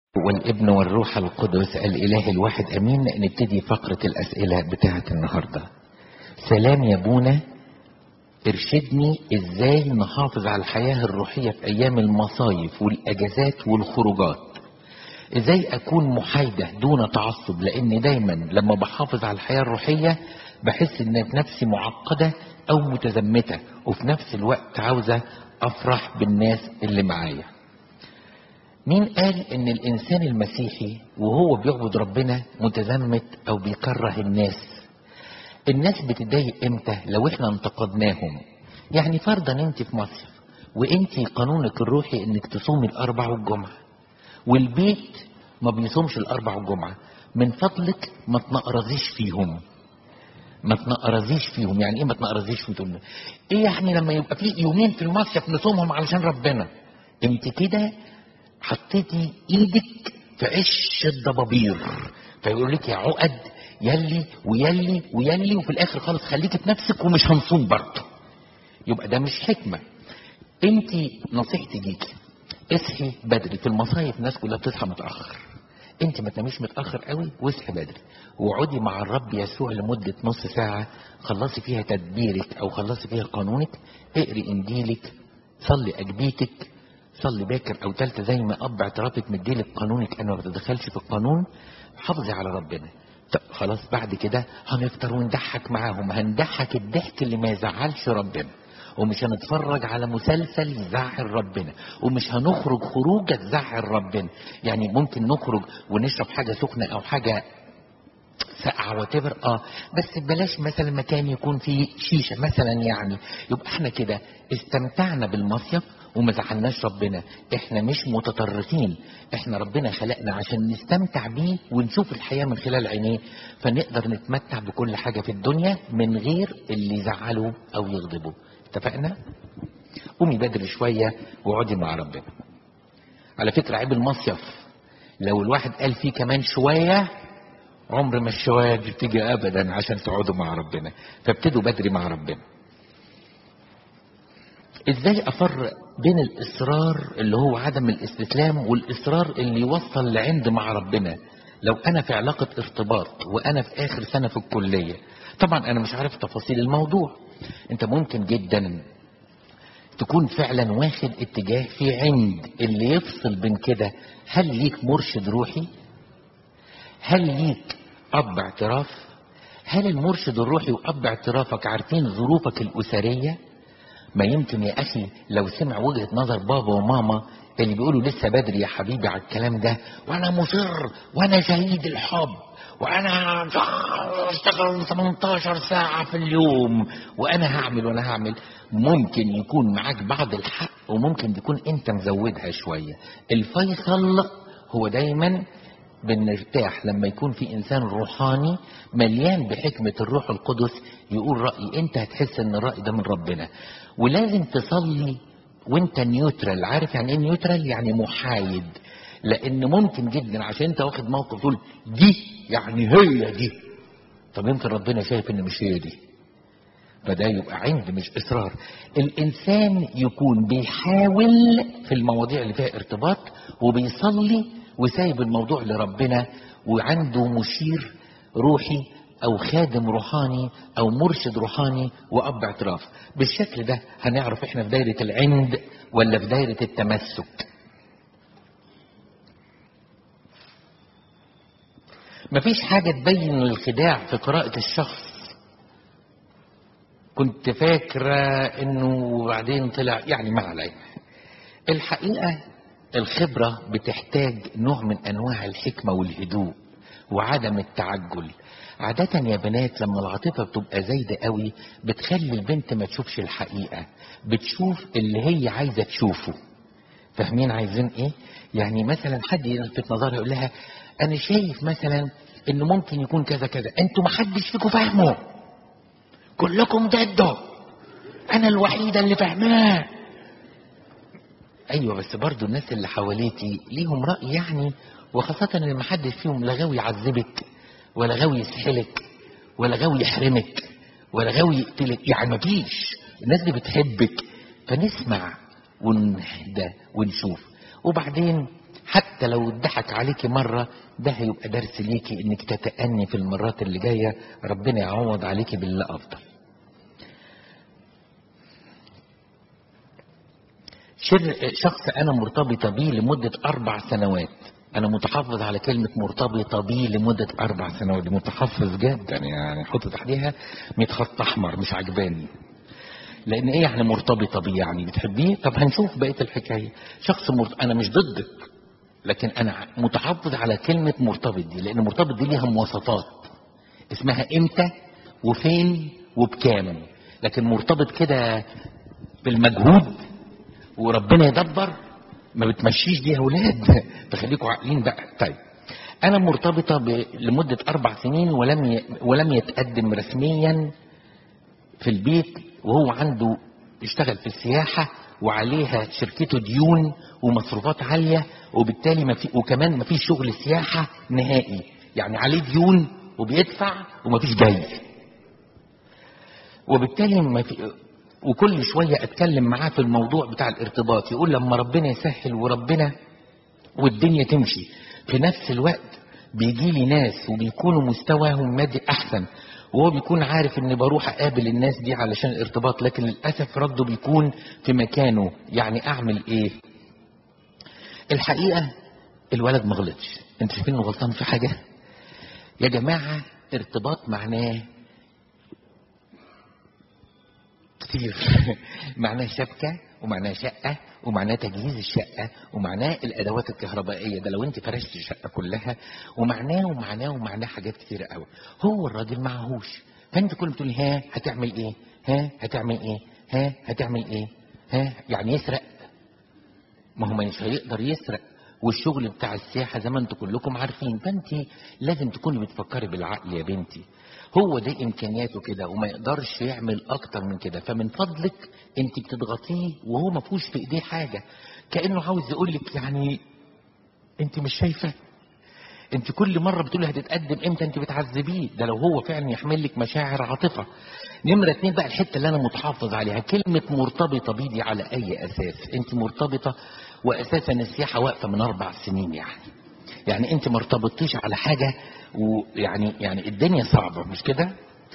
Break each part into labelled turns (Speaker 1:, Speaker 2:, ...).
Speaker 1: والابن والروح القدس الاله الواحد امين نبتدي فقرة الاسئلة بتاعة النهاردة سلام يا بونا ارشدني ازاي نحافظ على الحياة الروحية في ايام المصايف والاجازات والخروجات ازاي اكون محايدة دون تعصب لان دايما لما بحافظ على الحياة الروحية بحس ان نفسي معقدة او متزمتة وفي نفس الوقت عاوزة افرح بالناس اللي معايا مين قال ان الانسان المسيحي وهو بيعبد ربنا متزمت او بيكره الناس الناس بتضايق امتى لو احنا انتقدناهم يعني فرضا انت في مصر وانت قانونك الروحي انك تصومي الاربع والجمعة والبيت ما بيصومش الاربع والجمعة من فضلك ما تنقرزيش فيهم ما تنقرزيش فيهم يعني ايه ما تنقرزيش فيهم ايه يعني لما يبقى في يومين في المصيف نصومهم علشان ربنا انت كده حطيتي ايدك في عش الضبابير فيقول لك يا عقد يلي ويلي ويلي وفي الاخر خالص خليكي في نفسك ومش هنصوم برضه يبقى ده مش حكمه انت نصيحتي ليكي اصحي بدري في المصايف الناس كلها بتصحى متاخر انت ما تناميش متاخر قوي واصحي بدري واقعدي مع الرب يسوع لمده نص ساعه خلصي فيها تدبيرك او خلصي فيها قانونك اقري انجيلك صلي اجبيتك صلي باكر او تالتة زي ما اب اعترافك مديلك قانونك انا ما بتدخلش في القانون حافظي على ربنا طب خلاص بعد كده هنفطر ونضحك معاهم هنضحك الضحك اللي ما يزعلش ربنا ومش هنتفرج على مسلسل يزعل ربنا ومش هنخرج خروجه تزعل ربنا يعني ممكن نخرج ونشرب حاجه سخنه او حاجه ساقعه وتبر اه بس بلاش مثلا مكان يكون فيه شيشه مثلا يعني يبقى احنا كده استمتعنا بالمصيف وما زعلناش ربنا احنا مش متطرفين احنا ربنا خلقنا عشان نستمتع بيه ونشوف الحياة من خلال عينيه فنقدر نتمتع بكل حاجة في الدنيا من غير اللي يزعله او يغضبه اتفقنا قومي بدري شوية واقعدي مع ربنا على فكرة عيب المصيف لو الواحد قال فيه كمان شوية عمر ما الشوية دي بتيجي ابدا عشان تقعدوا مع ربنا فابتدوا بدري مع ربنا ازاي افرق بين الاصرار اللي هو عدم الاستسلام والاصرار اللي يوصل لعند مع ربنا لو انا في علاقة ارتباط وانا في اخر سنة في الكلية طبعا انا مش عارف تفاصيل الموضوع انت ممكن جدا تكون فعلا واخد اتجاه في عند اللي يفصل بين كده هل ليك مرشد روحي هل ليك اب اعتراف هل المرشد الروحي واب اعترافك عارفين ظروفك الاسريه ما يمكن يا اخي لو سمع وجهة نظر بابا وماما اللي بيقولوا لسه بدري يا حبيبي على الكلام ده وانا مصر وانا شهيد الحب وانا اشتغل 18 ساعة في اليوم وانا هعمل وانا هعمل ممكن يكون معاك بعض الحق وممكن تكون انت مزودها شوية الفيصل هو دايما بنرتاح لما يكون في انسان روحاني مليان بحكمة الروح القدس يقول رأي انت هتحس ان الرأي ده من ربنا ولازم تصلي وانت نيوترال عارف يعني ايه نيوترال يعني محايد لان ممكن جدا عشان انت واخد موقف تقول دي يعني هي دي طب يمكن ربنا شايف ان مش هي دي فده يبقى عند مش اصرار الانسان يكون بيحاول في المواضيع اللي فيها ارتباط وبيصلي وسايب الموضوع لربنا وعنده مشير روحي او خادم روحاني او مرشد روحاني واب اعتراف بالشكل ده هنعرف احنا في دايرة العند ولا في دايرة التمسك مفيش حاجة تبين الخداع في قراءة الشخص كنت فاكرة انه بعدين طلع يعني ما علينا الحقيقة الخبرة بتحتاج نوع من انواع الحكمة والهدوء وعدم التعجل عادة يا بنات لما العاطفة بتبقى زايدة قوي بتخلي البنت ما تشوفش الحقيقة بتشوف اللي هي عايزة تشوفه فاهمين عايزين ايه يعني مثلا حد يلفت نظرها يقول لها انا شايف مثلا انه ممكن يكون كذا كذا انتوا محدش فيكم فاهمه كلكم ضده انا الوحيدة اللي فاهماه ايوه بس برضو الناس اللي حواليكي ليهم رأي يعني وخاصة ان محدش فيهم لا غاوي يعذبك ولا غاوي يسحلك ولا غاوي يحرمك ولا غاوي يقتلك يعني مفيش الناس دي بتحبك فنسمع ونهدى ونشوف وبعدين حتى لو اتضحك عليكي مرة ده هيبقى درس ليكي انك تتأني في المرات اللي جاية ربنا يعوض عليكي باللي افضل شر شخص انا مرتبطة بيه لمدة اربع سنوات انا متحفظ على كلمة مرتبطة بيه لمدة اربع سنوات دي متحفظ جدا يعني حط تحتيها 100 خط احمر مش عجباني لان ايه يعني مرتبطة بيه يعني بتحبيه طب هنشوف بقية الحكاية شخص مرت... انا مش ضدك لكن انا متحفظ على كلمة مرتبط دي لان مرتبط دي ليها مواصفات اسمها امتى وفين وبكام لكن مرتبط كده بالمجهود وربنا يدبر ما بتمشيش دي يا اولاد تخليكوا عاقلين بقى طيب انا مرتبطة ب... لمدة اربع سنين ولم ي... ولم يتقدم رسميا في البيت وهو عنده يشتغل في السياحة وعليها شركته ديون ومصروفات عالية وبالتالي ما في وكمان ما فيش شغل سياحة نهائي يعني عليه ديون وبيدفع وما فيش جاي وبالتالي ما في وكل شوية اتكلم معاه في الموضوع بتاع الارتباط يقول لما ربنا يسهل وربنا والدنيا تمشي في نفس الوقت بيجي لي ناس وبيكونوا مستواهم مادي احسن وهو بيكون عارف ان بروح اقابل الناس دي علشان الارتباط لكن للاسف رده بيكون في مكانه يعني اعمل ايه الحقيقة الولد ما غلطش انت شايفين انه غلطان في حاجة يا جماعة ارتباط معناه كتير معناه شبكة ومعناه شقة ومعناه تجهيز الشقة ومعناه الأدوات الكهربائية ده لو أنت فرشت الشقة كلها ومعناه ومعناه ومعناه حاجات كتيرة قوي هو الراجل معهوش فأنت كل بتقول ها هتعمل إيه ها هتعمل إيه ها هتعمل إيه ها يعني يسرق ما هو مش هيقدر يسرق والشغل بتاع السياحة زي ما انتم كلكم عارفين فانت لازم تكوني بتفكري بالعقل يا بنتي هو ده امكانياته كده وما يقدرش يعمل اكتر من كده فمن فضلك انت بتضغطيه وهو ما فيهوش في ايديه حاجة كأنه عاوز يقول لك يعني انت مش شايفة انت كل مرة بتقولي هتتقدم امتى انت بتعذبيه ده لو هو فعلا يحمل لك مشاعر عاطفة نمرة اتنين بقى الحتة اللي انا متحفظ عليها كلمة مرتبطة بيدي على اي اساس انت مرتبطة واساسا السياحة واقفة من اربع سنين يعني يعني انت ما ارتبطتيش على حاجة ويعني يعني الدنيا صعبة مش كده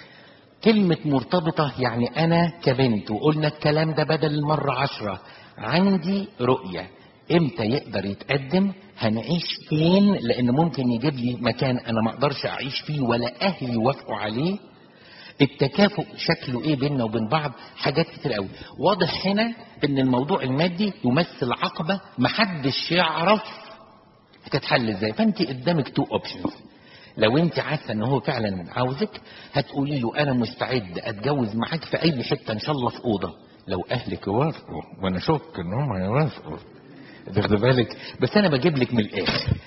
Speaker 1: كلمة مرتبطة يعني انا كبنت وقلنا الكلام ده بدل المرة عشرة عندي رؤية امتى يقدر يتقدم هنعيش فين لان ممكن يجيب لي مكان انا ما اقدرش اعيش فيه ولا اهلي يوافقوا عليه التكافؤ شكله ايه بيننا وبين بعض حاجات كتير قوي واضح هنا ان الموضوع المادي يمثل عقبة محدش يعرف هتتحل ازاي فانت قدامك تو اوبشنز لو انت عارفه ان هو فعلا عاوزك هتقولي له انا مستعد اتجوز معاك في اي حته ان شاء الله في اوضه لو اهلك يوافقوا وانا شك ان هم يوافقوا تاخد بالك بس انا بجيب لك من الاخر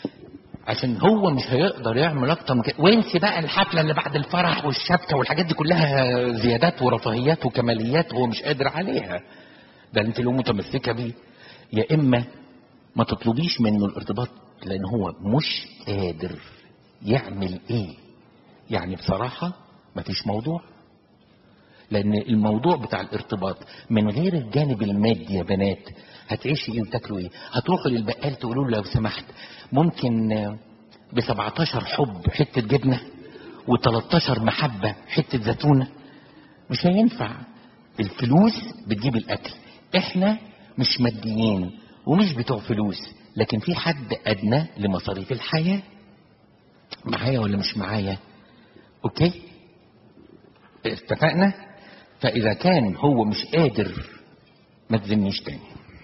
Speaker 1: عشان هو مش هيقدر يعمل اكتر من كده وانسي بقى الحفله اللي بعد الفرح والشبكه والحاجات دي كلها زيادات ورفاهيات وكماليات هو مش قادر عليها ده انت لو متمسكه بيه يا اما ما تطلبيش منه الارتباط لان هو مش قادر يعمل ايه يعني بصراحه مفيش موضوع لان الموضوع بتاع الارتباط من غير الجانب المادي يا بنات هتعيشي ايه وتاكلوا ايه هتروحوا للبقال تقولوا له لو سمحت ممكن ب 17 حب حته جبنه و13 محبه حته زيتونه مش هينفع الفلوس بتجيب الاكل احنا مش ماديين ومش بتوع فلوس لكن في حد ادنى لمصاريف الحياه معايا ولا مش معايا اوكي اتفقنا فاذا كان هو مش قادر ما تزنيش تاني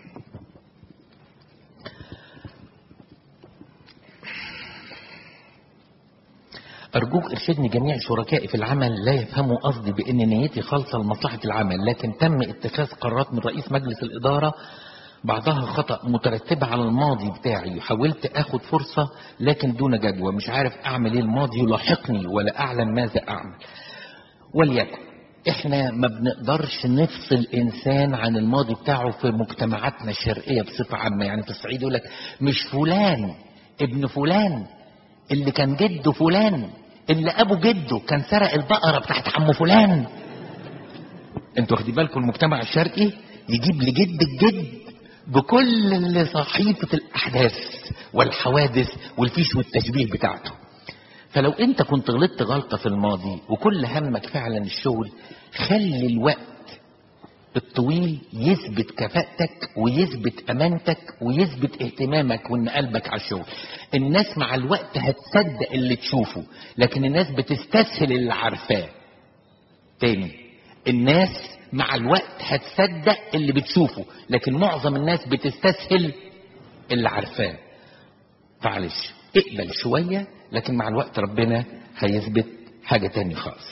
Speaker 1: أرجوك ارشدني جميع شركائي في العمل لا يفهموا قصدي بأن نيتي خالصة لمصلحة العمل لكن تم اتخاذ قرارات من رئيس مجلس الإدارة بعضها خطأ مترتبة على الماضي بتاعي حاولت أخد فرصة لكن دون جدوى مش عارف أعمل إيه الماضي يلاحقني ولا أعلم ماذا أعمل وليكن احنا ما بنقدرش نفصل انسان عن الماضي بتاعه في مجتمعاتنا الشرقيه بصفه عامه يعني في الصعيد يقول لك مش فلان ابن فلان اللي كان جده فلان اللي ابو جده كان سرق البقره بتاعت عم فلان انتوا واخدين بالكم المجتمع الشرقي يجيب لجد الجد بكل صحيفة الأحداث والحوادث والفيش والتشبيه بتاعته فلو انت كنت غلطت غلطة في الماضي وكل همك فعلا الشغل خلي الوقت الطويل يثبت كفاءتك ويثبت امانتك ويثبت اهتمامك وان قلبك على الشغل الناس مع الوقت هتصدق اللي تشوفه لكن الناس بتستسهل اللي عارفاه تاني الناس مع الوقت هتصدق اللي بتشوفه لكن معظم الناس بتستسهل اللي عارفاه معلش اقبل شوية لكن مع الوقت ربنا هيثبت حاجة تاني خالص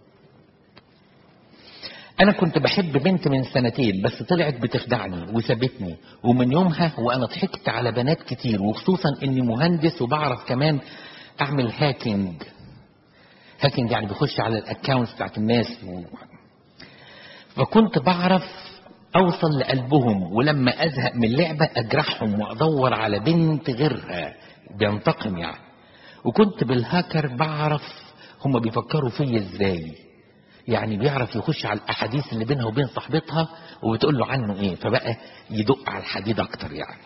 Speaker 1: انا كنت بحب بنت من سنتين بس طلعت بتخدعني وسابتني ومن يومها وانا ضحكت على بنات كتير وخصوصا اني مهندس وبعرف كمان اعمل هاكينج هاكينج يعني بخش على الاكونتس بتاعت الناس و... فكنت بعرف اوصل لقلبهم ولما ازهق من اللعبة اجرحهم وادور على بنت غيرها بينتقم يعني وكنت بالهاكر بعرف هما بيفكروا فيا ازاي يعني بيعرف يخش على الاحاديث اللي بينها وبين صاحبتها وبتقول له عنه ايه فبقى يدق على الحديد اكتر يعني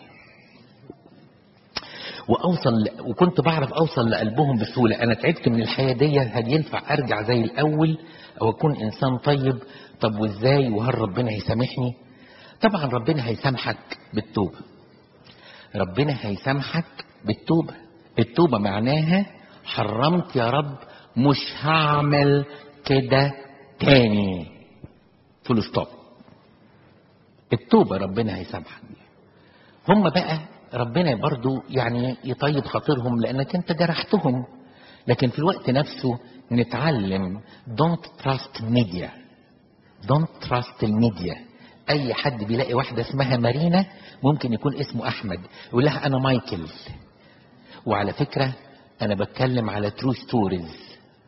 Speaker 1: واوصل وكنت بعرف اوصل لقلبهم بسهوله انا تعبت من الحياه دي هل ينفع ارجع زي الاول او اكون انسان طيب طب وازاي وهل ربنا هيسامحني طبعا ربنا هيسامحك بالتوبه ربنا هيسامحك بالتوبه التوبه معناها حرمت يا رب مش هعمل كده تاني فول ستوب التوبة ربنا هيسامحك هم بقى ربنا برضو يعني يطيب خاطرهم لانك انت جرحتهم لكن في الوقت نفسه نتعلم don't trust media don't trust الميديا اي حد بيلاقي واحدة اسمها مارينا ممكن يكون اسمه احمد يقول لها انا مايكل وعلى فكرة انا بتكلم على true stories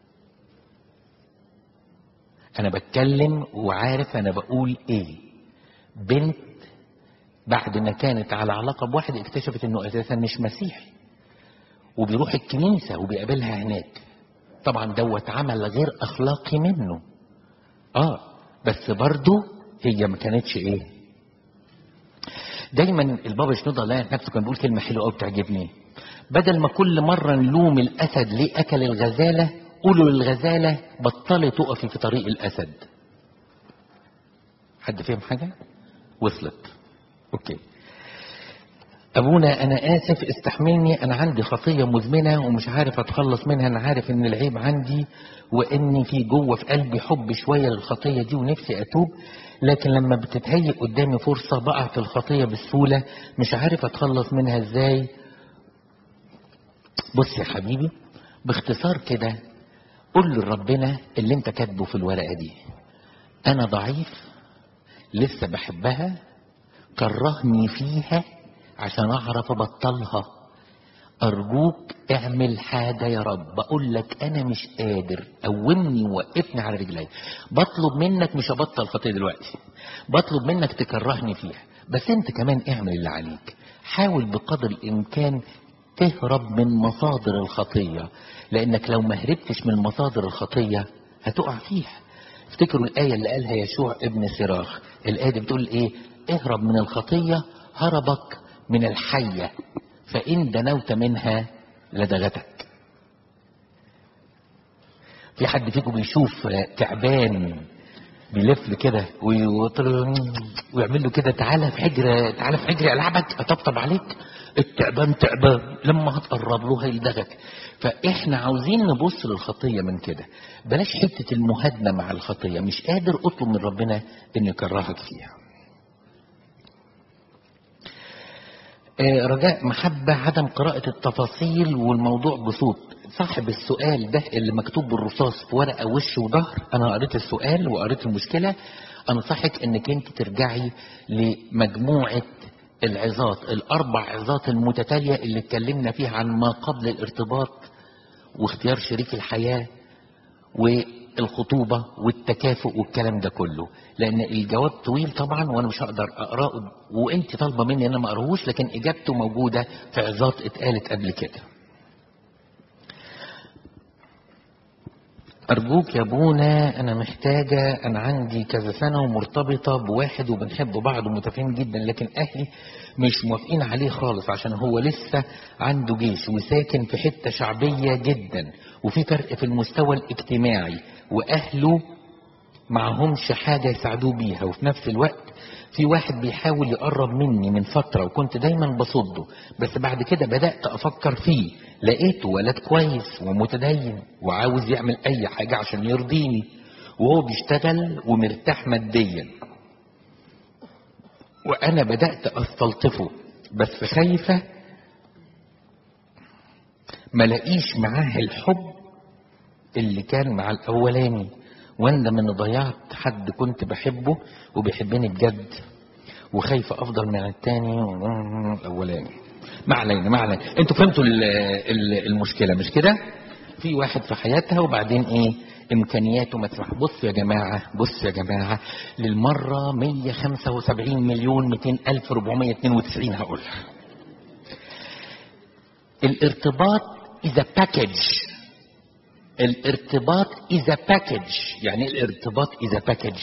Speaker 1: انا بتكلم وعارف انا بقول ايه بنت بعد ما كانت على علاقة بواحد اكتشفت انه اساسا مش مسيحي وبيروح الكنيسة وبيقابلها هناك طبعا دوت عمل غير اخلاقي منه اه بس برضو هي ما كانتش ايه دايما البابا شنودة الله نفسه كان بيقول كلمة حلوة قوي بتعجبني بدل ما كل مرة نلوم الاسد ليه اكل الغزالة قولوا للغزالة بطلي تقفي في طريق الأسد حد فهم حاجة وصلت أوكي أبونا أنا آسف استحملني أنا عندي خطية مزمنة ومش عارف أتخلص منها أنا عارف إن العيب عندي وإني في جوه في قلبي حب شوية للخطية دي ونفسي أتوب لكن لما بتتهيئ قدامي فرصة بقع في الخطية بسهولة مش عارف أتخلص منها إزاي بص يا حبيبي باختصار كده قول لربنا اللي انت كاتبه في الورقة دي انا ضعيف لسه بحبها كرهني فيها عشان اعرف ابطلها ارجوك اعمل حاجة يا رب بقول لك انا مش قادر قومني ووقفني على رجلي بطلب منك مش ابطل خطية دلوقتي بطلب منك تكرهني فيها بس انت كمان اعمل اللي عليك حاول بقدر الامكان تهرب من مصادر الخطية لانك لو ما هربتش من مصادر الخطية هتقع فيها افتكروا الآية اللي قالها يشوع ابن سراخ الآية دي بتقول ايه اهرب من الخطية هربك من الحية فإن دنوت منها لدغتك في حد فيكم بيشوف تعبان بيلف كده ويعمل له كده تعالى في حجر تعالى في حجر العبك اطبطب عليك التعبان تعبان لما هتقرب له هيلدغك فاحنا عاوزين نبص للخطيه من كده بلاش حته المهادنه مع الخطيه مش قادر اطلب من ربنا انه يكرهك فيها رجاء محبة عدم قراءة التفاصيل والموضوع بصوت صاحب السؤال ده اللي مكتوب بالرصاص في ورقة وش وظهر أنا قريت السؤال وقريت المشكلة أنصحك أنك أنت ترجعي لمجموعة العظات الأربع عظات المتتالية اللي اتكلمنا فيها عن ما قبل الارتباط واختيار شريك الحياة والخطوبة والتكافؤ والكلام ده كله لأن الجواب طويل طبعا وأنا مش هقدر أقرأه وأنت طالبة مني أنا ما أقراهوش لكن إجابته موجودة في عظات اتقالت قبل كده أرجوك يا بونا أنا محتاجة أنا عندي كذا سنة ومرتبطة بواحد وبنحب بعض ومتفاهمين جدا لكن أهلي مش موافقين عليه خالص عشان هو لسه عنده جيش وساكن في حتة شعبية جدا وفي فرق في المستوى الاجتماعي وأهله معهمش حاجة يساعدوه بيها وفي نفس الوقت في واحد بيحاول يقرب مني من فترة وكنت دايما بصده بس بعد كده بدأت أفكر فيه لقيته ولد كويس ومتدين وعاوز يعمل أي حاجة عشان يرضيني وهو بيشتغل ومرتاح ماديا وأنا بدأت أستلطفه بس خايفة ملاقيش معاه الحب اللي كان مع الأولاني واندم ان ضيعت حد كنت بحبه وبيحبني بجد وخايفة افضل من التاني الاولاني ما علينا ما علينا انتوا فهمتوا ال- ال- المشكلة مش كده في واحد في حياتها وبعدين ايه امكانياته ما تسمح بص يا جماعة بص يا جماعة للمرة 175 مليون 200 الف 492 هقولها الارتباط اذا باكج الارتباط إذا باكج يعني إيه الارتباط إذا باكج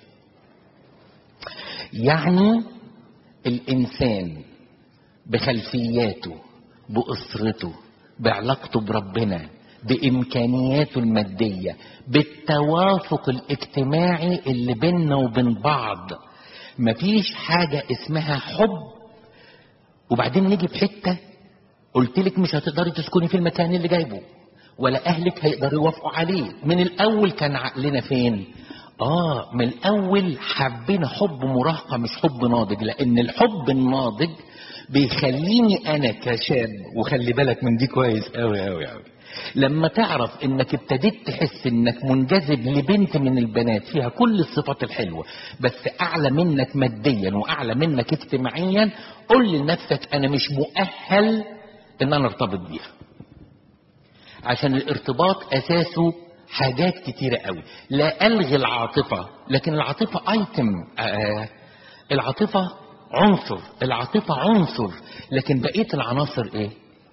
Speaker 1: يعني الإنسان بخلفياته بأسرته بعلاقته بربنا بإمكانياته المادية بالتوافق الاجتماعي اللي بيننا وبين بعض مفيش حاجة اسمها حب وبعدين نيجي في حتة قلت لك مش هتقدري تسكني في المكان اللي جايبه ولا اهلك هيقدروا يوافقوا عليه من الاول كان عقلنا فين اه من الاول حبينا حب مراهقه مش حب ناضج لان الحب الناضج بيخليني انا كشاب وخلي بالك من دي كويس قوي قوي قوي لما تعرف انك ابتديت تحس انك منجذب لبنت من البنات فيها كل الصفات الحلوه بس اعلى منك ماديا واعلى منك اجتماعيا قول لنفسك انا مش مؤهل ان انا ارتبط بيها عشان الارتباط اساسه حاجات كتيرة قوي لا الغي العاطفة لكن العاطفة ايتم آه العاطفة عنصر العاطفة عنصر لكن بقية العناصر ايه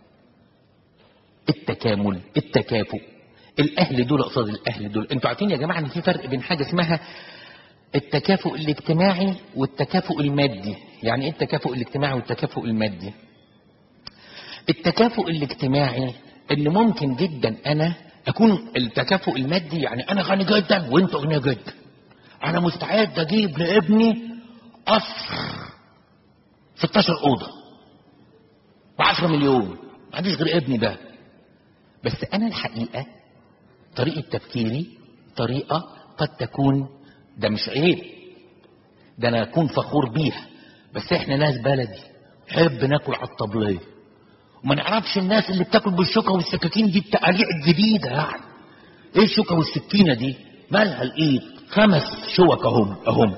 Speaker 1: التكامل التكافؤ الاهل دول قصاد الاهل دول انتوا عارفين يا جماعة ان في فرق بين حاجة اسمها التكافؤ الاجتماعي والتكافؤ المادي يعني ايه التكافؤ الاجتماعي والتكافؤ المادي التكافؤ الاجتماعي اللي ممكن جدا انا اكون التكافؤ المادي يعني انا غني جدا وانت غني جدا انا مستعد اجيب لابني قصر 16 اوضه ب10 مليون ما عنديش غير ابني ده بس انا الحقيقه طريقه تفكيري طريقه قد تكون ده مش عيب ده انا اكون فخور بيها بس احنا ناس بلدي نحب ناكل على الطبليه وما نعرفش الناس اللي بتاكل بالشوكه والسكاكين دي التقاليع الجديده يعني ايه الشوكه والسكينه دي مالها الايد خمس شوك اهم اهم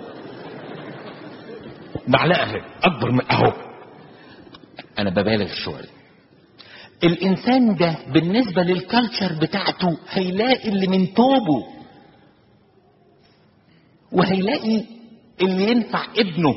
Speaker 1: معلقه اهي اكبر من اهو انا ببالغ شويه الانسان ده بالنسبه للكالتشر بتاعته هيلاقي اللي من توبه وهيلاقي اللي ينفع ابنه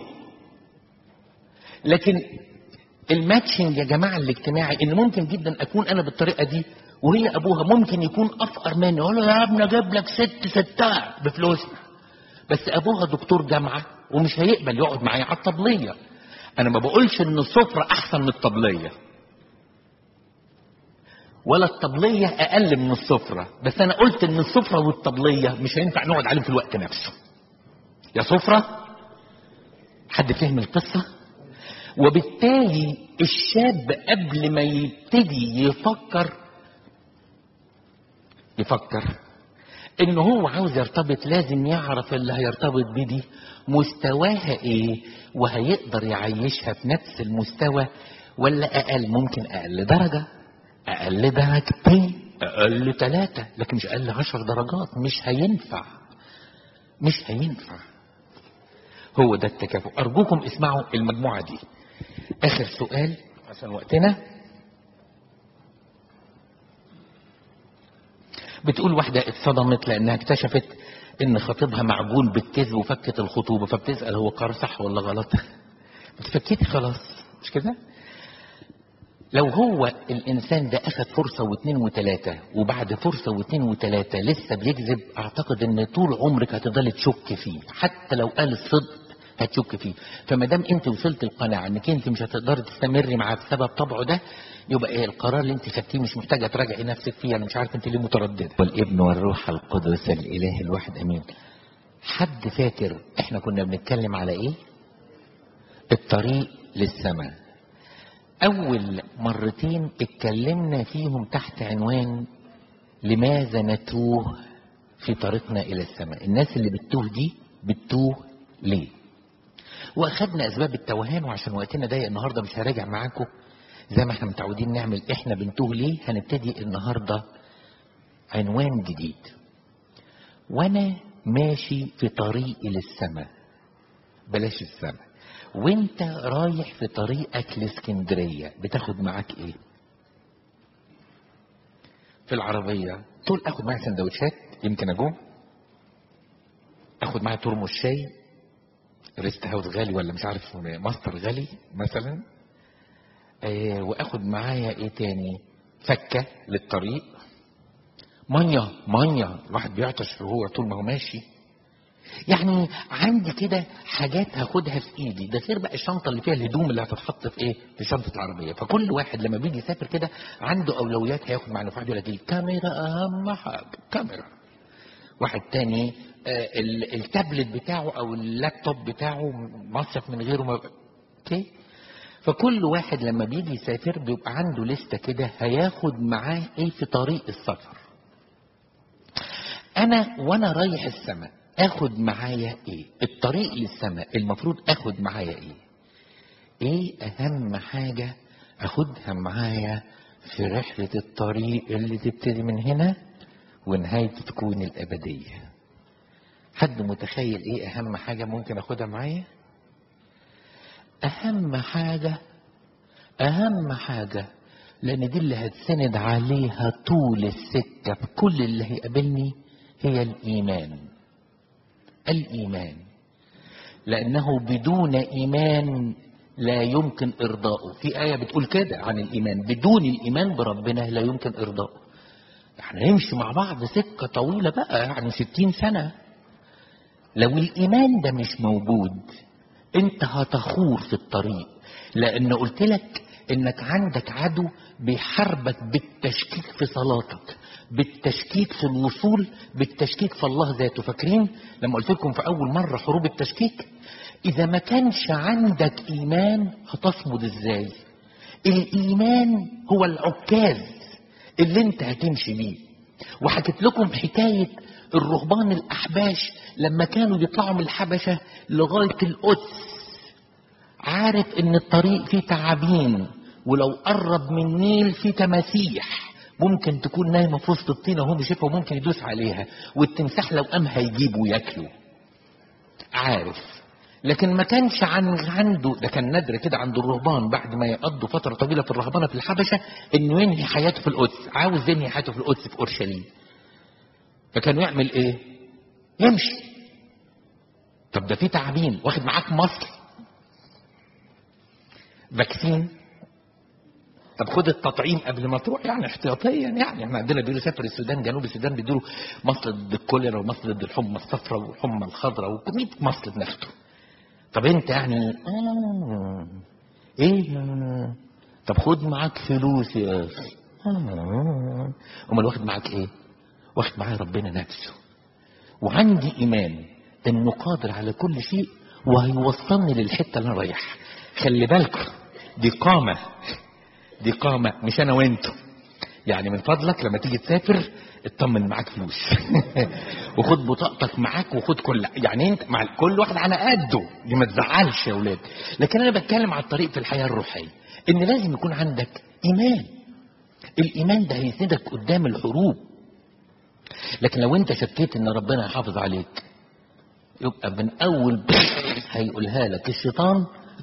Speaker 1: لكن الماتشنج يا جماعه الاجتماعي ان ممكن جدا اكون انا بالطريقه دي وهي ابوها ممكن يكون افقر مني يقول له يا ابني اجيب لك ست ستات بفلوسنا بس ابوها دكتور جامعه ومش هيقبل يقعد معايا على الطبليه انا ما بقولش ان السفره احسن من الطبليه ولا الطبليه اقل من السفره بس انا قلت ان السفره والطبليه مش هينفع نقعد عليهم في الوقت نفسه يا سفره حد فهم القصه وبالتالي الشاب قبل ما يبتدي يفكر يفكر ان هو عاوز يرتبط لازم يعرف اللي هيرتبط بيه دي مستواها ايه وهيقدر يعيشها في نفس المستوى ولا اقل ممكن اقل درجة اقل درجتين اقل ثلاثة لكن مش اقل عشر درجات مش هينفع مش هينفع هو ده التكافؤ ارجوكم اسمعوا المجموعة دي اخر سؤال عشان وقتنا بتقول واحدة اتصدمت لانها اكتشفت ان خطيبها معجون بالكذب وفكت الخطوبة فبتسأل هو قرار صح ولا غلط بتفكيتي خلاص مش كده لو هو الانسان ده اخذ فرصة واثنين وثلاثة وبعد فرصة واثنين وثلاثة لسه بيكذب اعتقد ان طول عمرك هتضل تشك فيه حتى لو قال الصدق هتشك فيه فما دام انت وصلت القناعة انك انت مش هتقدري تستمري معاه بسبب طبعه ده يبقى ايه القرار اللي انت خدتيه مش محتاجة تراجعي نفسك فيه انا مش عارف انت ليه مترددة والابن والروح القدس الاله الواحد امين حد فاكر احنا كنا بنتكلم على ايه الطريق للسماء اول مرتين اتكلمنا فيهم تحت عنوان لماذا نتوه في طريقنا الى السماء الناس اللي بتتوه دي بتتوه ليه واخدنا اسباب التوهان وعشان وقتنا ضيق النهارده مش هراجع معاكم زي ما احنا متعودين نعمل احنا بنتوه ليه هنبتدي النهارده عنوان جديد وانا ماشي في طريقي للسماء بلاش السماء وانت رايح في طريقك لاسكندرية بتاخد معاك ايه في العربية تقول اخد معايا سندوتشات يمكن اجوم اخد معايا ترمس شاي ريست هاوس غالي ولا مش عارف ماستر غالي مثلا آه واخد معايا ايه تاني فكة للطريق مية مية الواحد بيعطش وهو طول ما هو ماشي يعني عندي كده حاجات هاخدها في ايدي ده غير بقى الشنطه اللي فيها الهدوم اللي هتتحط في ايه في شنطه العربيه فكل واحد لما بيجي يسافر كده عنده اولويات هياخد معاه واحد يقول لك الكاميرا اهم حاجه كاميرا واحد تاني آه التابلت بتاعه او اللابتوب بتاعه مصرف من غيره ما اوكي فكل واحد لما بيجي يسافر بيبقى عنده لستة كده هياخد معاه ايه في طريق السفر انا وانا رايح السماء اخد معايا ايه الطريق للسماء المفروض اخد معايا ايه ايه اهم حاجة اخدها معايا في رحلة الطريق اللي تبتدي من هنا ونهايته تكون الابدية حد متخيل ايه اهم حاجة ممكن اخدها معايا اهم حاجة اهم حاجة لان دي اللي هتسند عليها طول السكة في كل اللي هيقابلني هي الايمان الايمان لانه بدون ايمان لا يمكن ارضاؤه في ايه بتقول كده عن الايمان بدون الايمان بربنا لا يمكن ارضاؤه احنا نمشي مع بعض سكه طويله بقى يعني ستين سنه لو الايمان ده مش موجود انت هتخور في الطريق لان قلت لك انك عندك عدو بيحاربك بالتشكيك في صلاتك بالتشكيك في الوصول بالتشكيك في الله ذاته فاكرين لما قلت لكم في اول مرة حروب التشكيك اذا ما كانش عندك ايمان هتصمد ازاي الايمان هو العكاز اللي انت هتمشي بيه وحكيت لكم حكاية الرهبان الاحباش لما كانوا يطلعوا من الحبشة لغاية القدس عارف ان الطريق فيه تعابين ولو قرب من النيل فيه تماسيح ممكن تكون نايمة في وسط الطينة وهو مش شايفها وممكن يدوس عليها والتمساح لو قام هيجيبه وياكله عارف لكن ما كانش عن عنده ده كان نادر كده عند الرهبان بعد ما يقضوا فترة طويلة في الرهبانة في الحبشة انه ينهي حياته في القدس عاوز ينهي حياته في القدس في اورشليم فكان يعمل ايه يمشي طب ده في تعابين واخد معاك مصل فاكسين طب خد التطعيم قبل ما تروح يعني احتياطيا يعني احنا عندنا بيقولوا سافر السودان جنوب السودان بيدوا مصل ضد الكوليرا ومصل ضد الحمى الصفراء والحمى الخضراء و100 مصل بناخده طب انت يعني آه ايه آه طب خد معاك فلوس يا اخي آه امال واخد معاك ايه واخد معايا ربنا نفسه وعندي ايمان انه قادر على كل شيء وهيوصلني للحته اللي انا رايحها خلي بالكم دي قامه دي قامة مش أنا وأنتوا يعني من فضلك لما تيجي تسافر اطمن معاك فلوس وخد بطاقتك معاك وخد كل يعني انت مع كل واحد على قده دي ما تزعلش يا ولاد لكن انا بتكلم على الطريق في الحياه الروحيه ان لازم يكون عندك ايمان الايمان ده هيسندك قدام الحروب لكن لو انت شكيت ان ربنا يحافظ عليك يبقى من اول هيقولها لك الشيطان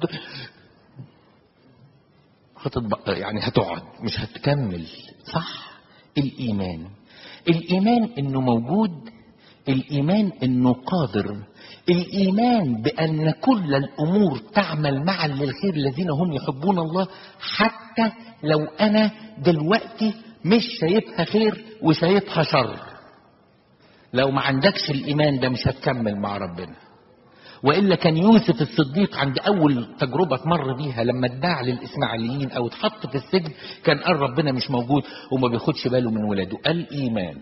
Speaker 1: هتطبق يعني هتقعد مش هتكمل صح الايمان الايمان انه موجود الايمان انه قادر الايمان بان كل الامور تعمل معا للخير الذين هم يحبون الله حتى لو انا دلوقتي مش شايفها خير وشايفها شر لو ما عندكش الايمان ده مش هتكمل مع ربنا والا كان يوسف الصديق عند اول تجربه مر بيها لما اتباع للاسماعيليين او اتحط في السجن كان قال ربنا مش موجود وما بياخدش باله من ولاده الايمان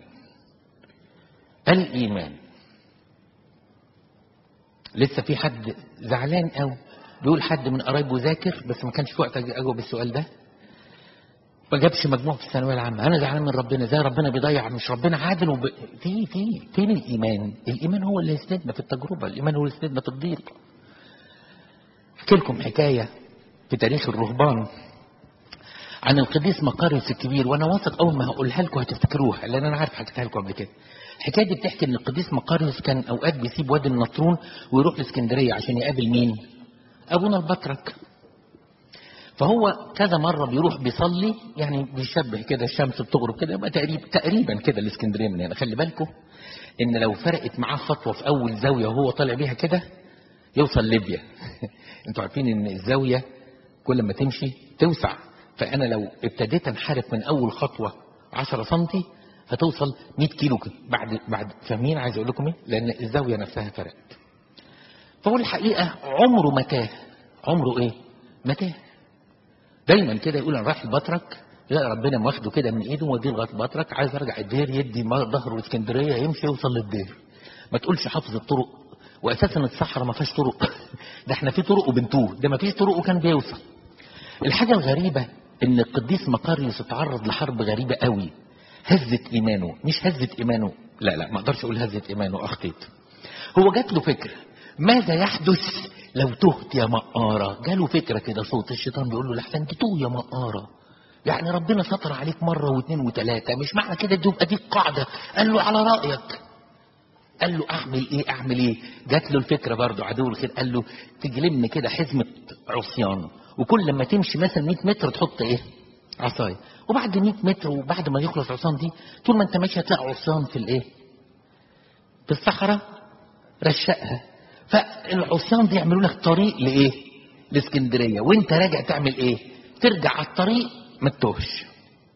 Speaker 1: الايمان لسه في حد زعلان قوي بيقول حد من قرايبه ذاكر بس ما كانش في وقت اجاوب السؤال ده ما جابش مجموع في الثانويه العامه انا زعلان من ربنا زي ربنا بيضيع مش ربنا عادل وب... في في فين الايمان الايمان هو اللي يسندنا في التجربه الايمان هو اللي يسندنا في الضيق احكي لكم حكايه في تاريخ الرهبان عن القديس مقاريوس الكبير وانا واثق اول ما هقولها لكم هتفتكروها لان انا عارف حكيتها لكم قبل كده الحكايه دي بتحكي ان القديس مقاريوس كان اوقات بيسيب وادي النطرون ويروح لاسكندريه عشان يقابل مين ابونا البطرك فهو كذا مرة بيروح بيصلي يعني بيشبه كده الشمس بتغرب كده يبقى تقريبا تقريبا كده الاسكندرية من هنا خلي بالكم ان لو فرقت معاه خطوة في اول زاوية وهو طالع بيها كده يوصل ليبيا انتوا عارفين ان الزاوية كل ما تمشي توسع فانا لو ابتديت انحرف من اول خطوة 10 سنتي هتوصل 100 كيلو كده بعد بعد فاهمين عايز اقول لكم ايه لان الزاوية نفسها فرقت فهو الحقيقة عمره ما تاه عمره ايه ما تاه دايما كده يقول انا رايح البطرك يلاقي ربنا واخده كده من ايده ووديه لغايه البطرك عايز ارجع الدير يدي ظهره الاسكندريه يمشي يوصل للدير ما تقولش حافظ الطرق واساسا الصحراء ما فيهاش طرق ده احنا في طرق وبنتوه ده ما فيش طرق وكان بيوصل الحاجه الغريبه ان القديس مقاريوس اتعرض لحرب غريبه قوي هزت ايمانه مش هزت ايمانه لا لا ما اقدرش اقول هزت ايمانه اخطيت هو جات له فكره ماذا يحدث لو تهت يا مقارة جاله فكرة كده صوت الشيطان بيقول له لحسن تتوه يا مقارة يعني ربنا ستر عليك مرة واثنين وثلاثة مش معنى كده تبقى دي قاعدة قال له على رأيك قال له اعمل ايه اعمل ايه جات له الفكرة برضه عدو الخير قال له تجلم كده حزمة عصيان وكل لما تمشي مثلا 100 متر تحط ايه عصاية وبعد 100 متر وبعد ما يخلص عصيان دي طول ما انت ماشي هتلاقي عصيان في الايه في الصحراء رشقها فالعصيان دي يعملوا لك طريق لايه لاسكندريه وانت راجع تعمل ايه ترجع على الطريق ما تتوهش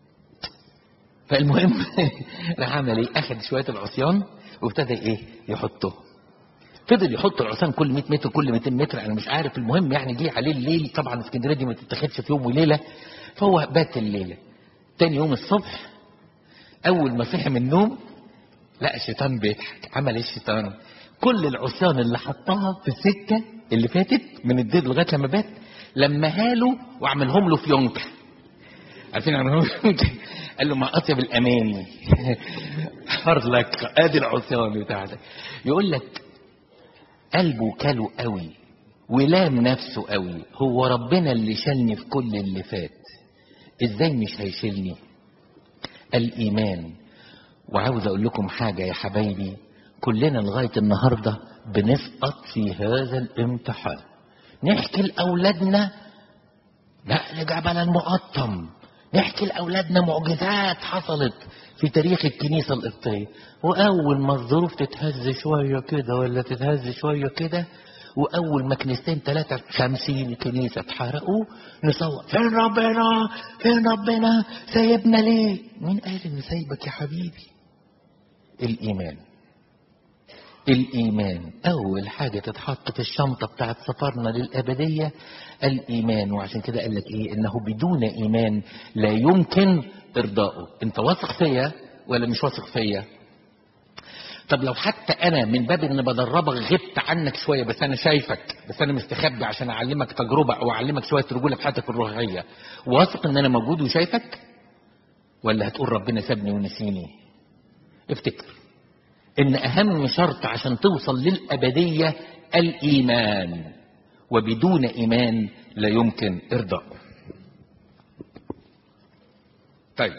Speaker 1: فالمهم راح عمل ايه اخد شويه العصيان وابتدى ايه يحطه فضل يحط العصيان كل 100 متر كل 200 متر انا مش عارف المهم يعني جه عليه الليل طبعا اسكندريه دي ما تتاخدش في يوم وليله فهو بات الليله تاني يوم الصبح اول ما صحي من النوم لا الشيطان بيضحك عمل ايه الشيطان كل العصيان اللي حطها في السكه اللي فاتت من الدير لغايه لما بات لمها له وعملهم له في يونكه عارفين عملهم يونكه قال له ما اطيب الاماني حر لك ادي العصيان بتاعتك يقول لك قلبه كله قوي ولام نفسه قوي هو ربنا اللي شالني في كل اللي فات ازاي مش هيشيلني الايمان وعاوز اقول لكم حاجه يا حبايبي كلنا لغايه النهارده بنسقط في هذا الامتحان نحكي لاولادنا نقل جبل المقطم نحكي لاولادنا معجزات حصلت في تاريخ الكنيسه القبطيه واول ما الظروف تتهز شويه كده ولا تتهز شويه كده واول ما كنيستين ثلاثة خمسين كنيسة اتحرقوا نصور فين ربنا فين ربنا سايبنا ليه مين قال انه سايبك يا حبيبي الايمان الايمان اول حاجة تتحط في الشنطة بتاعت سفرنا للابدية الايمان وعشان كده قال لك ايه انه بدون ايمان لا يمكن ارضائه انت واثق فيا ولا مش واثق فيا طب لو حتى انا من باب ان بدربك غبت عنك شويه بس انا شايفك بس انا مستخبي عشان اعلمك تجربه او اعلمك شويه رجوله في حياتك الروحيه واثق ان انا موجود وشايفك ولا هتقول ربنا سابني ونسيني افتكر ان اهم شرط عشان توصل للابديه الايمان وبدون ايمان لا يمكن ارضاء طيب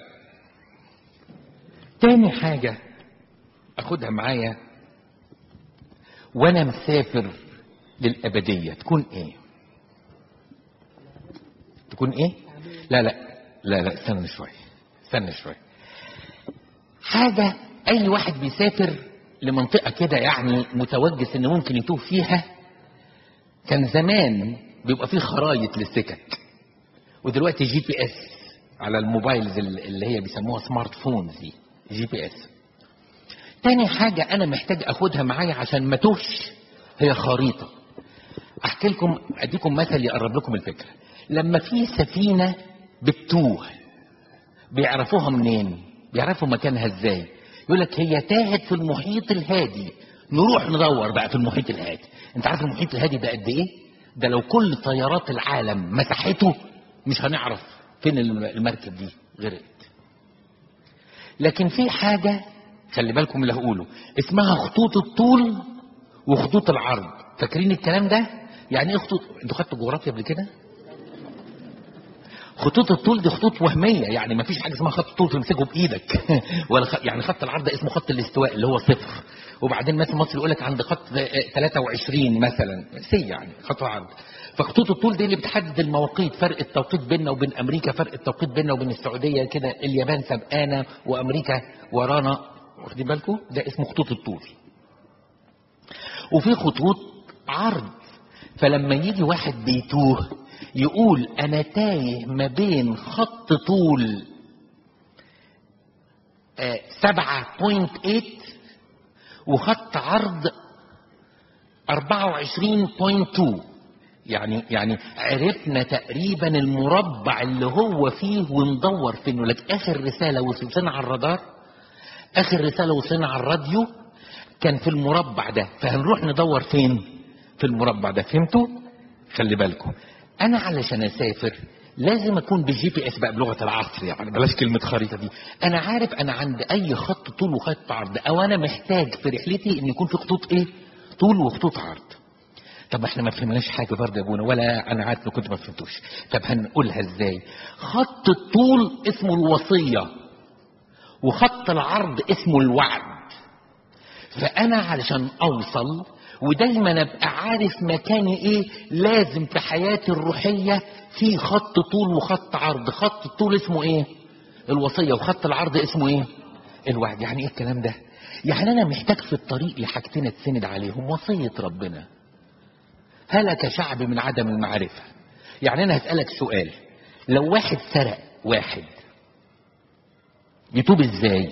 Speaker 1: تاني حاجه اخدها معايا وانا مسافر للابديه تكون ايه تكون ايه لا لا لا لا استنى شويه استنى شويه حاجه اي واحد بيسافر لمنطقة كده يعني متوجس ان ممكن يتوه فيها كان زمان بيبقى فيه خرايط للسكك ودلوقتي جي بي اس على الموبايلز اللي هي بيسموها سمارت فونز دي جي بي اس تاني حاجة انا محتاج اخدها معايا عشان ما توهش هي خريطة احكي لكم اديكم مثل يقرب لكم الفكرة لما في سفينة بتتوه بيعرفوها منين بيعرفوا مكانها ازاي يقول لك هي تاهت في المحيط الهادي نروح ندور بقى في المحيط الهادي انت عارف المحيط الهادي ده قد ايه ده لو كل طيارات العالم مساحته مش هنعرف فين المركب دي غرقت لكن في حاجة خلي بالكم اللي هقوله اسمها خطوط الطول وخطوط العرض فاكرين الكلام ده يعني ايه خطوط انتوا خدتوا جغرافيا قبل كده خطوط الطول دي خطوط وهميه يعني ما فيش حاجه اسمها خط طول تمسكه بايدك ولا خ... يعني خط العرض ده اسمه خط الاستواء اللي هو صفر وبعدين مثلا مصر يقول لك عند خط 23 مثلا سي يعني خط العرض فخطوط الطول دي اللي بتحدد المواقيت فرق التوقيت بيننا وبين امريكا فرق التوقيت بيننا وبين السعوديه كده اليابان سبقانا وامريكا ورانا واخدين بالكم ده اسمه خطوط الطول وفي خطوط عرض فلما يجي واحد بيتوه يقول انا تايه ما بين خط طول سبعة بوينت ايت وخط عرض اربعة وعشرين بوينت تو يعني يعني عرفنا تقريبا المربع اللي هو فيه وندور فين لك اخر رسالة وصلتنا على الرادار اخر رسالة وصلنا على الراديو كان في المربع ده فهنروح ندور فين في المربع ده فهمتوا خلي بالكم انا علشان اسافر لازم اكون بالجي بي اس بقى بلغه العصر يعني بلاش كلمه خريطه دي انا عارف انا عند اي خط طول وخط عرض او انا محتاج في رحلتي ان يكون في خطوط ايه طول وخطوط عرض طب احنا ما فهمناش حاجه برضه يا ابونا ولا انا عارف لو كنت ما فهمتوش طب هنقولها ازاي خط الطول اسمه الوصيه وخط العرض اسمه الوعد فانا علشان اوصل ودايما ابقى عارف مكاني ايه لازم في حياتي الروحيه في خط طول وخط عرض خط الطول اسمه ايه الوصيه وخط العرض اسمه ايه الوعد يعني ايه الكلام ده يعني انا محتاج في الطريق لحاجتين اتسند عليهم وصيه ربنا هلك شعب من عدم المعرفه يعني انا هسالك سؤال لو واحد سرق واحد يتوب ازاي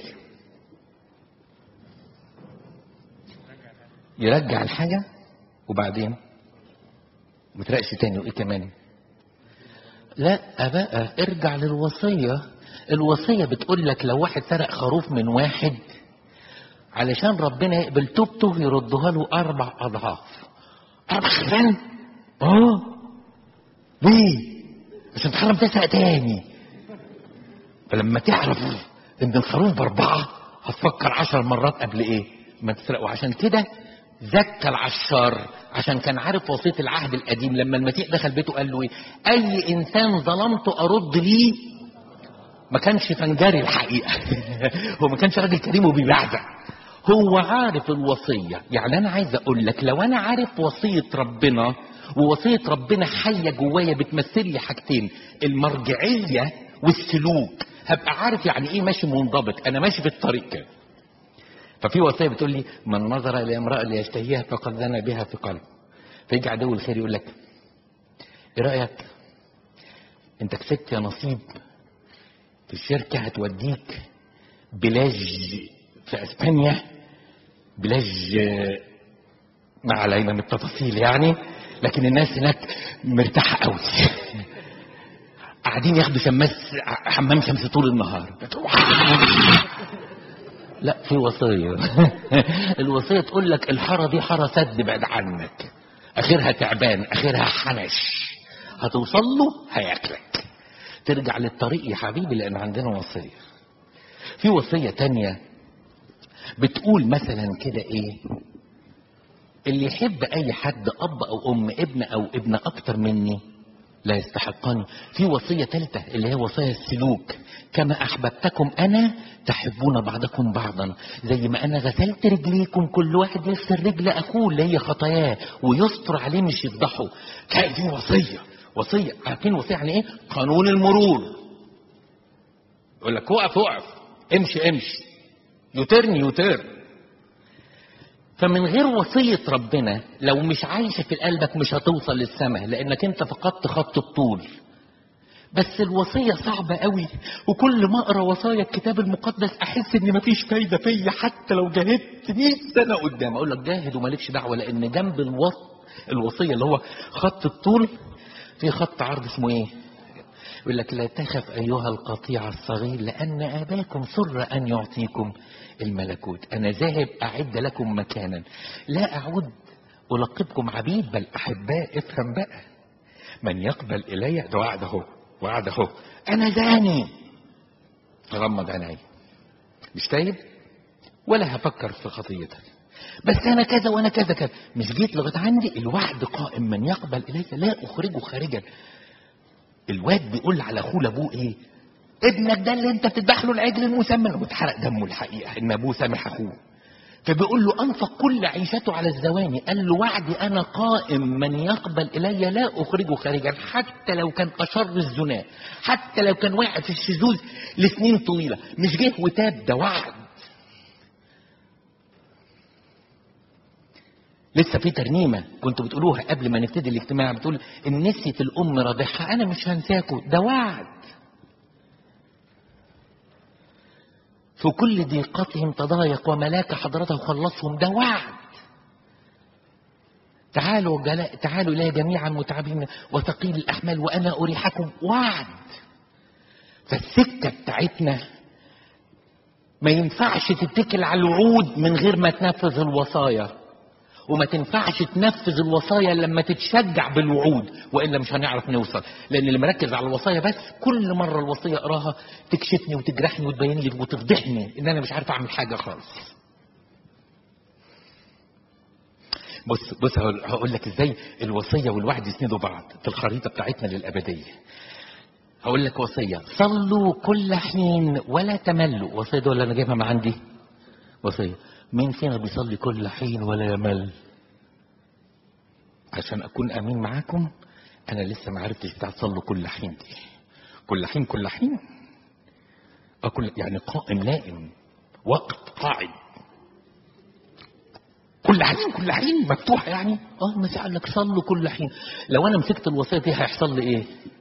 Speaker 1: يرجع الحاجة وبعدين ما ترقش تاني وايه كمان لا بقى ارجع للوصية الوصية بتقول لك لو واحد سرق خروف من واحد علشان ربنا يقبل توبته يردها له اربع اضعاف اربع خرفان اه ليه عشان تحرم تسرق تاني فلما تعرف ان الخروف باربعة هتفكر عشر مرات قبل ايه ما تسرق وعشان كده زكى العشار عشان كان عارف وصية العهد القديم لما المسيح دخل بيته قال له ايه اي انسان ظلمته ارد ليه ما كانش فنجاري الحقيقة هو ما كانش راجل كريم وبيبعزق هو عارف الوصية يعني انا عايز اقول لك لو انا عارف وصية ربنا ووصية ربنا حية جوايا بتمثل لي حاجتين المرجعية والسلوك هبقى عارف يعني ايه ماشي منضبط انا ماشي في الطريق كده ففي وصيه بتقول لي من نظر الى امراه ليشتهيها فقد زنى بها في قلبه فيجي عدو الخير يقول لك ايه رايك انت كسبت يا نصيب في الشركه هتوديك بلاج في اسبانيا بلاج ما علينا من التفاصيل يعني لكن الناس هناك مرتاحه قوي قاعدين ياخدوا شماس حمام شمس طول النهار لا في وصية الوصية تقول لك الحارة دي حارة سد بعد عنك اخرها تعبان اخرها حنش هتوصل له هياكلك ترجع للطريق يا حبيبي لان عندنا وصية في وصية تانية بتقول مثلا كده ايه اللي يحب اي حد اب او ام ابن او ابنة اكتر مني لا يستحقني في وصية ثالثة اللي هي وصية السلوك كما أحببتكم أنا تحبون بعضكم بعضا زي ما أنا غسلت رجليكم كل واحد يغسل رجل أخوه اللي هي خطاياه ويستر عليه مش يفضحه كان دي وصية وصية عارفين وصية يعني إيه؟ قانون المرور يقول لك وقف وقف امشي امشي يوترن يوترن فمن غير وصية ربنا لو مش عايشة في قلبك مش هتوصل للسماء لأنك أنت فقدت خط الطول بس الوصية صعبة قوي وكل ما أقرأ وصايا الكتاب المقدس أحس إن مفيش فايدة فيا حتى لو جاهدت 100 سنة قدام أقول لك جاهد ومالكش دعوة لأن جنب الوص الوصية اللي هو خط الطول في خط عرض اسمه إيه؟ يقول لك لا تخف أيها القطيع الصغير لأن أباكم سر أن يعطيكم الملكوت أنا ذاهب أعد لكم مكانا لا أعود ألقبكم عبيد بل أحباء افهم بقى من يقبل إلي ده وعد أهو وعد أهو أنا زاني غمض عيني مش تايب ولا هفكر في خطيتك بس انا كذا وانا كذا كذا مش جيت لغايه عندي الوعد قائم من يقبل الي لا اخرجه خارجا الواد بيقول على اخوه لابوه ايه ابنك ده اللي انت بتذبح له العجل المسمن واتحرق دمه الحقيقه ان ابوه سامح اخوه فبيقول له انفق كل عيشته على الزواني قال له وعدي انا قائم من يقبل الي لا اخرجه خارجا حتى لو كان اشر الزنا حتى لو كان واقع في الشذوذ لسنين طويله مش جه وتاب ده وعد لسه في ترنيمة كنت بتقولوها قبل ما نبتدي الاجتماع بتقول إن نسيت الأم رضيعها أنا مش هنساكوا ده وعد في كل ضيقتهم تضايق وملاك حضرته خلصهم ده وعد تعالوا جلا... تعالوا إلي جميعا متعبين وثقيل الأحمال وأنا أريحكم وعد فالسكة بتاعتنا ما ينفعش تتكل على الوعود من غير ما تنفذ الوصايا وما تنفعش تنفذ الوصايا لما تتشجع بالوعود والا مش هنعرف نوصل لان اللي مركز على الوصايا بس كل مره الوصيه اقراها تكشفني وتجرحني وتبين لي وتفضحني ان انا مش عارف اعمل حاجه خالص بص بص هقول لك ازاي الوصيه والوعد يسندوا بعض في الخريطه بتاعتنا للابديه هقول لك وصيه صلوا كل حين ولا تملوا وصيه دول انا جايبها من عندي وصيه مين فينا بيصلي كل حين ولا يمل عشان اكون امين معاكم انا لسه ما عرفتش بتاع صلوا كل حين دي كل حين كل حين اكل يعني قائم نائم وقت قاعد كل حين كل حين مفتوحه يعني اه ما قال لك صلوا كل حين لو انا مسكت الوصيه دي هيحصل لي ايه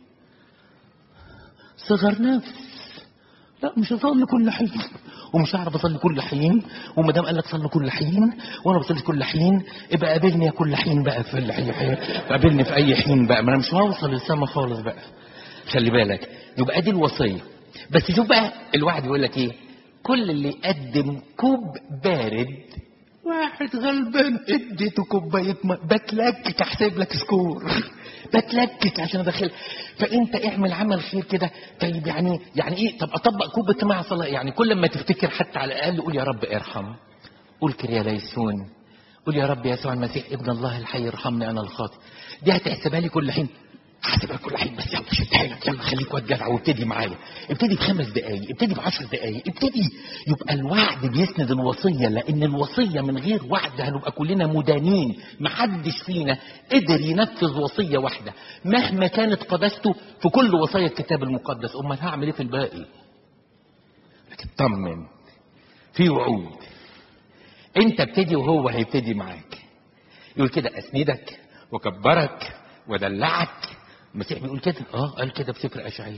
Speaker 1: صغر نفس لا مش هصلي كل حين ومش هعرف اصلي كل حين وما دام قال لك صلي كل حين وانا بصلي كل حين ابقى قابلني يا كل حين بقى في اي حين قابلني في اي حين بقى ما انا مش هوصل للسما خالص بقى خلي بالك يبقى دي الوصيه بس شوف بقى الواحد يقول لك ايه كل اللي يقدم كوب بارد واحد غلبان اديته كوبايه ماء بتلكك احسب لك سكور بتلكك عشان ادخل فانت اعمل عمل خير كده طيب يعني يعني ايه طب اطبق كوبة مع صلاة يعني كل ما تفتكر حتى على الاقل قول يا رب ارحم قول كريا ليسون قول يا رب يسوع المسيح ابن الله الحي ارحمني انا الخاطئ دي هتحسبها لي كل حين احسبها كل حين بس يلا شد حيلك يلا خليك واد جدع وابتدي معايا ابتدي بخمس دقايق ابتدي بعشر دقايق ابتدي يبقى الوعد بيسند الوصيه لان الوصيه من غير وعد هنبقى كلنا مدانين محدش فينا قدر ينفذ وصيه واحده مهما كانت قداسته في كل وصايا الكتاب المقدس امال هعمل ايه في الباقي لكن طمن في وعود انت ابتدي وهو هيبتدي معاك يقول كده اسندك وكبرك ودلعك المسيح بيقول كده اه قال كده في سفر اشعياء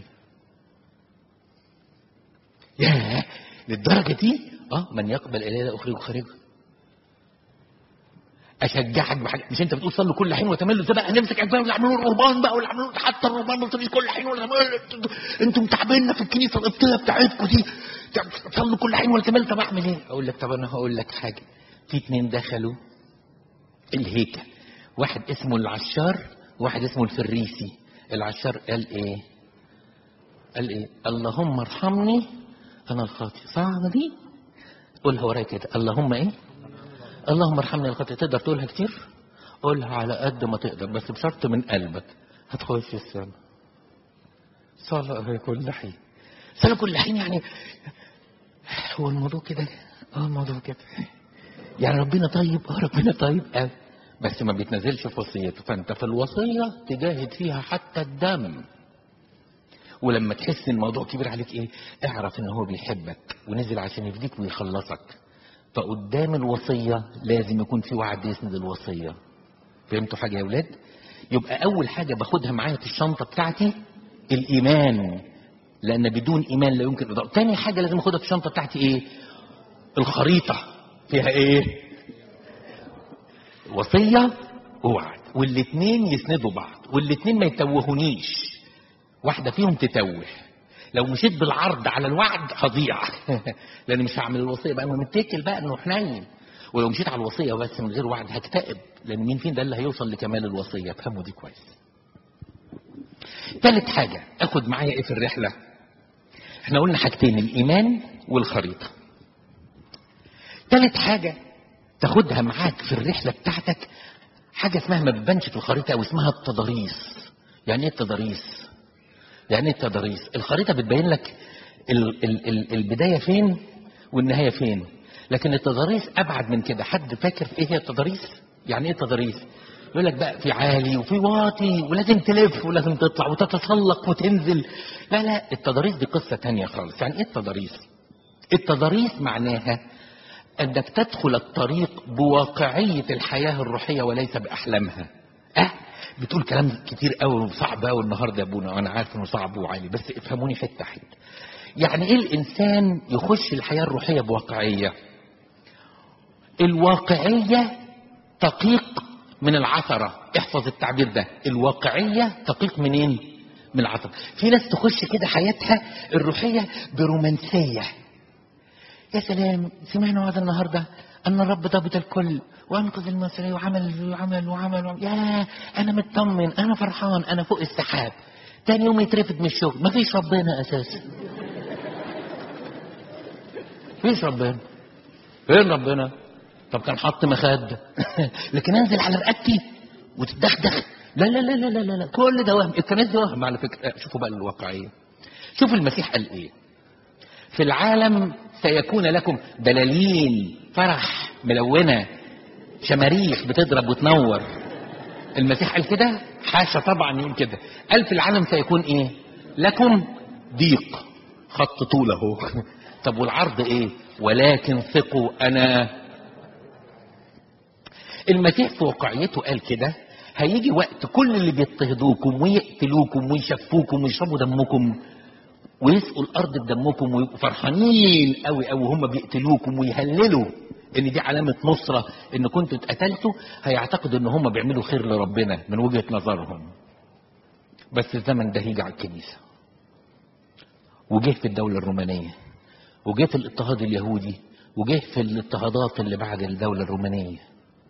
Speaker 1: ياه للدرجه دي اه من يقبل الي لا اخرجه خارجه اشجعك بحاجه مش انت بتقول صلوا كل حين وتملوا ده بقى نمسك عجبان اللي عملوه الرهبان بقى واللي عملوه حتى الرهبان ما تصليش كل حين ولا انتوا متعبيننا في الكنيسه القبطيه بتاعتكم دي صلوا كل حين ولا تملوا طب اعمل ايه؟ اقول لك طب انا هقول لك حاجه في اتنين دخلوا الهيكل واحد اسمه العشار واحد اسمه الفريسي العشار قال ايه قال ايه اللهم ارحمني انا الخاطئ صعبة دي قولها ورايا كده اللهم ايه اللهم ارحمني الخاطئ تقدر تقولها كتير قولها على قد ما تقدر بس بشرط من قلبك هتخش السما صلاة كل حين صلاة كل حين يعني هو الموضوع كده اه الموضوع كده يعني ربنا طيب اه ربنا طيب قوي بس ما بيتنزلش في وصيته فانت في الوصيه تجاهد فيها حتى الدم ولما تحس ان الموضوع كبير عليك ايه اعرف ان هو بيحبك ونزل عشان يفديك ويخلصك فقدام الوصية لازم يكون في وعد يسند الوصية فهمتوا حاجة يا ولاد يبقى أول حاجة باخدها معايا في الشنطة بتاعتي الإيمان لأن بدون إيمان لا يمكن إضاءة تاني حاجة لازم أخدها في الشنطة بتاعتي إيه الخريطة فيها إيه وصية ووعد والاتنين يسندوا بعض والاتنين ما يتوهونيش واحدة فيهم تتوه لو مشيت بالعرض على الوعد هضيع لان مش هعمل الوصيه بقى انا متكل بقى انه حنين ولو مشيت على الوصيه بس من غير وعد هكتئب لان مين فين ده اللي هيوصل لكمال الوصيه افهموا دي كويس تالت حاجه اخد معايا ايه في الرحله احنا قلنا حاجتين الايمان والخريطه تالت حاجه تاخدها معاك في الرحله بتاعتك حاجه اسمها ما بتبانش في الخريطه او اسمها التضاريس يعني ايه التضاريس يعني ايه التضاريس الخريطه بتبين لك ال ال ال البدايه فين والنهايه فين لكن التضاريس ابعد من كده حد فاكر ايه هي التضاريس يعني ايه التضاريس يقول لك بقى في عالي وفي واطي ولازم تلف ولازم تطلع وتتسلق وتنزل لا لا التضاريس دي قصه تانية خالص يعني ايه التضاريس التضاريس معناها انك تدخل الطريق بواقعيه الحياه الروحيه وليس باحلامها اه بتقول كلام كتير قوي وصعب قوي النهارده يا ابونا وانا عارف انه صعب وعالي بس افهموني حته حته يعني ايه الانسان يخش الحياه الروحيه بواقعيه الواقعيه تقيق من العثره احفظ التعبير ده الواقعيه تقيق منين من العثره في ناس تخش كده حياتها الروحيه برومانسيه يا سلام سمعنا هذا النهارده ان الرب ضابط الكل وانقذ المصري وعمل وعمل وعمل, وعمل. يا انا مطمن انا فرحان انا فوق السحاب تاني يوم يترفد من الشغل مفيش ربنا اساسا مفيش ربنا فين ربنا طب كان حط مخده لكن انزل على رقبتي وتدخدخ لا لا لا لا لا لا كل ده وهم الكنائس دي وهم على فكره شوفوا بقى الواقعيه شوفوا المسيح قال ايه في العالم سيكون لكم بلالين فرح ملونه شماريخ بتضرب وتنور المسيح قال كده حاشا طبعا يقول كده قال في العالم سيكون ايه لكم ضيق خط طول اهو طب والعرض ايه ولكن ثقوا انا المسيح في واقعيته قال كده هيجي وقت كل اللي بيضطهدوكم ويقتلوكم ويشفوكم ويشربوا دمكم ويسقوا الارض بدمكم ويبقوا فرحانين قوي قوي هم بيقتلوكم ويهللوا ان دي علامه نصره ان كنتوا اتقتلتوا هيعتقدوا ان هم بيعملوا خير لربنا من وجهه نظرهم بس الزمن ده هيجي على الكنيسه وجه في الدوله الرومانيه وجه في الاضطهاد اليهودي وجه في الاضطهادات اللي بعد الدوله الرومانيه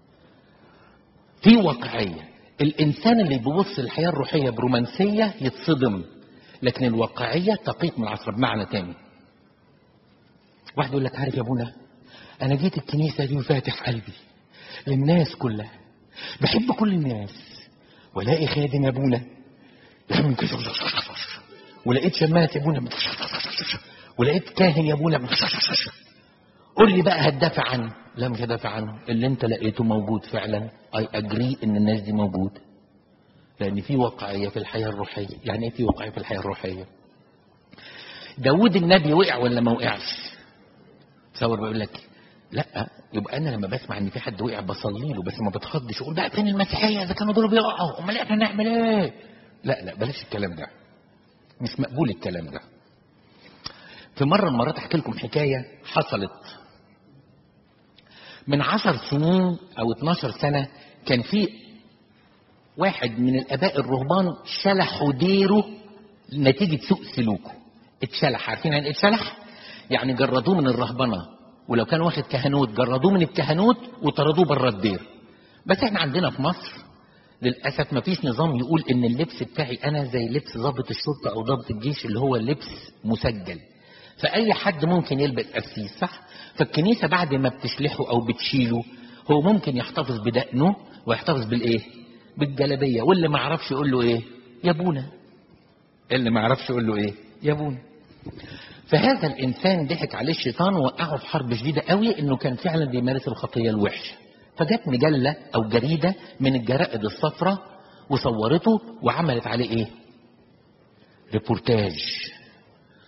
Speaker 1: في واقعيه الانسان اللي بيبص للحياه الروحيه برومانسيه يتصدم لكن الواقعيه تقيق من العصر بمعنى تاني واحد يقول لك عارف يا ابونا انا جيت الكنيسه دي وفاتح قلبي للناس كلها بحب كل الناس والاقي خادم يا ابونا يعمل كده ولقيت شماس يا ابونا ولقيت كاهن يا ابونا قول لي بقى هتدافع عنه لا مش هدافع عنه اللي انت لقيته موجود فعلا اي اجري ان الناس دي موجوده لان في واقعيه في الحياه الروحيه يعني ايه في واقعيه في الحياه الروحيه داود النبي وقع ولا ما وقعش تصور بيقول لك لا يبقى انا لما بسمع ان في حد وقع بصلي له بس ما بتخضش اقول بقى فين المسيحيه اذا كانوا دول بيقعوا امال احنا نعمل ايه لا لا بلاش الكلام ده مش مقبول الكلام ده في مرة من المرات احكي لكم حكاية حصلت من عشر سنين او 12 سنة كان في واحد من الاباء الرهبان شلحوا ديره نتيجة سوء سلوكه اتشلح عارفين يعني اتشلح يعني جردوه من الرهبنة ولو كان واخد كهنوت جردوه من الكهنوت وطردوه بره الدير بس احنا عندنا في مصر للاسف ما فيش نظام يقول ان اللبس بتاعي انا زي لبس ضابط الشرطه او ضابط الجيش اللي هو لبس مسجل فاي حد ممكن يلبس قسيس صح فالكنيسه بعد ما بتشلحه او بتشيله هو ممكن يحتفظ بدقنه ويحتفظ بالايه بالجلابيه واللي ما يعرفش يقول له ايه يا ابونا اللي ما يعرفش يقول له ايه يا ابونا فهذا الانسان ضحك عليه الشيطان ووقعه في حرب شديده قوي انه كان فعلا بيمارس الخطيه الوحشه فجت مجله او جريده من الجرائد الصفراء وصورته وعملت عليه ايه ريبورتاج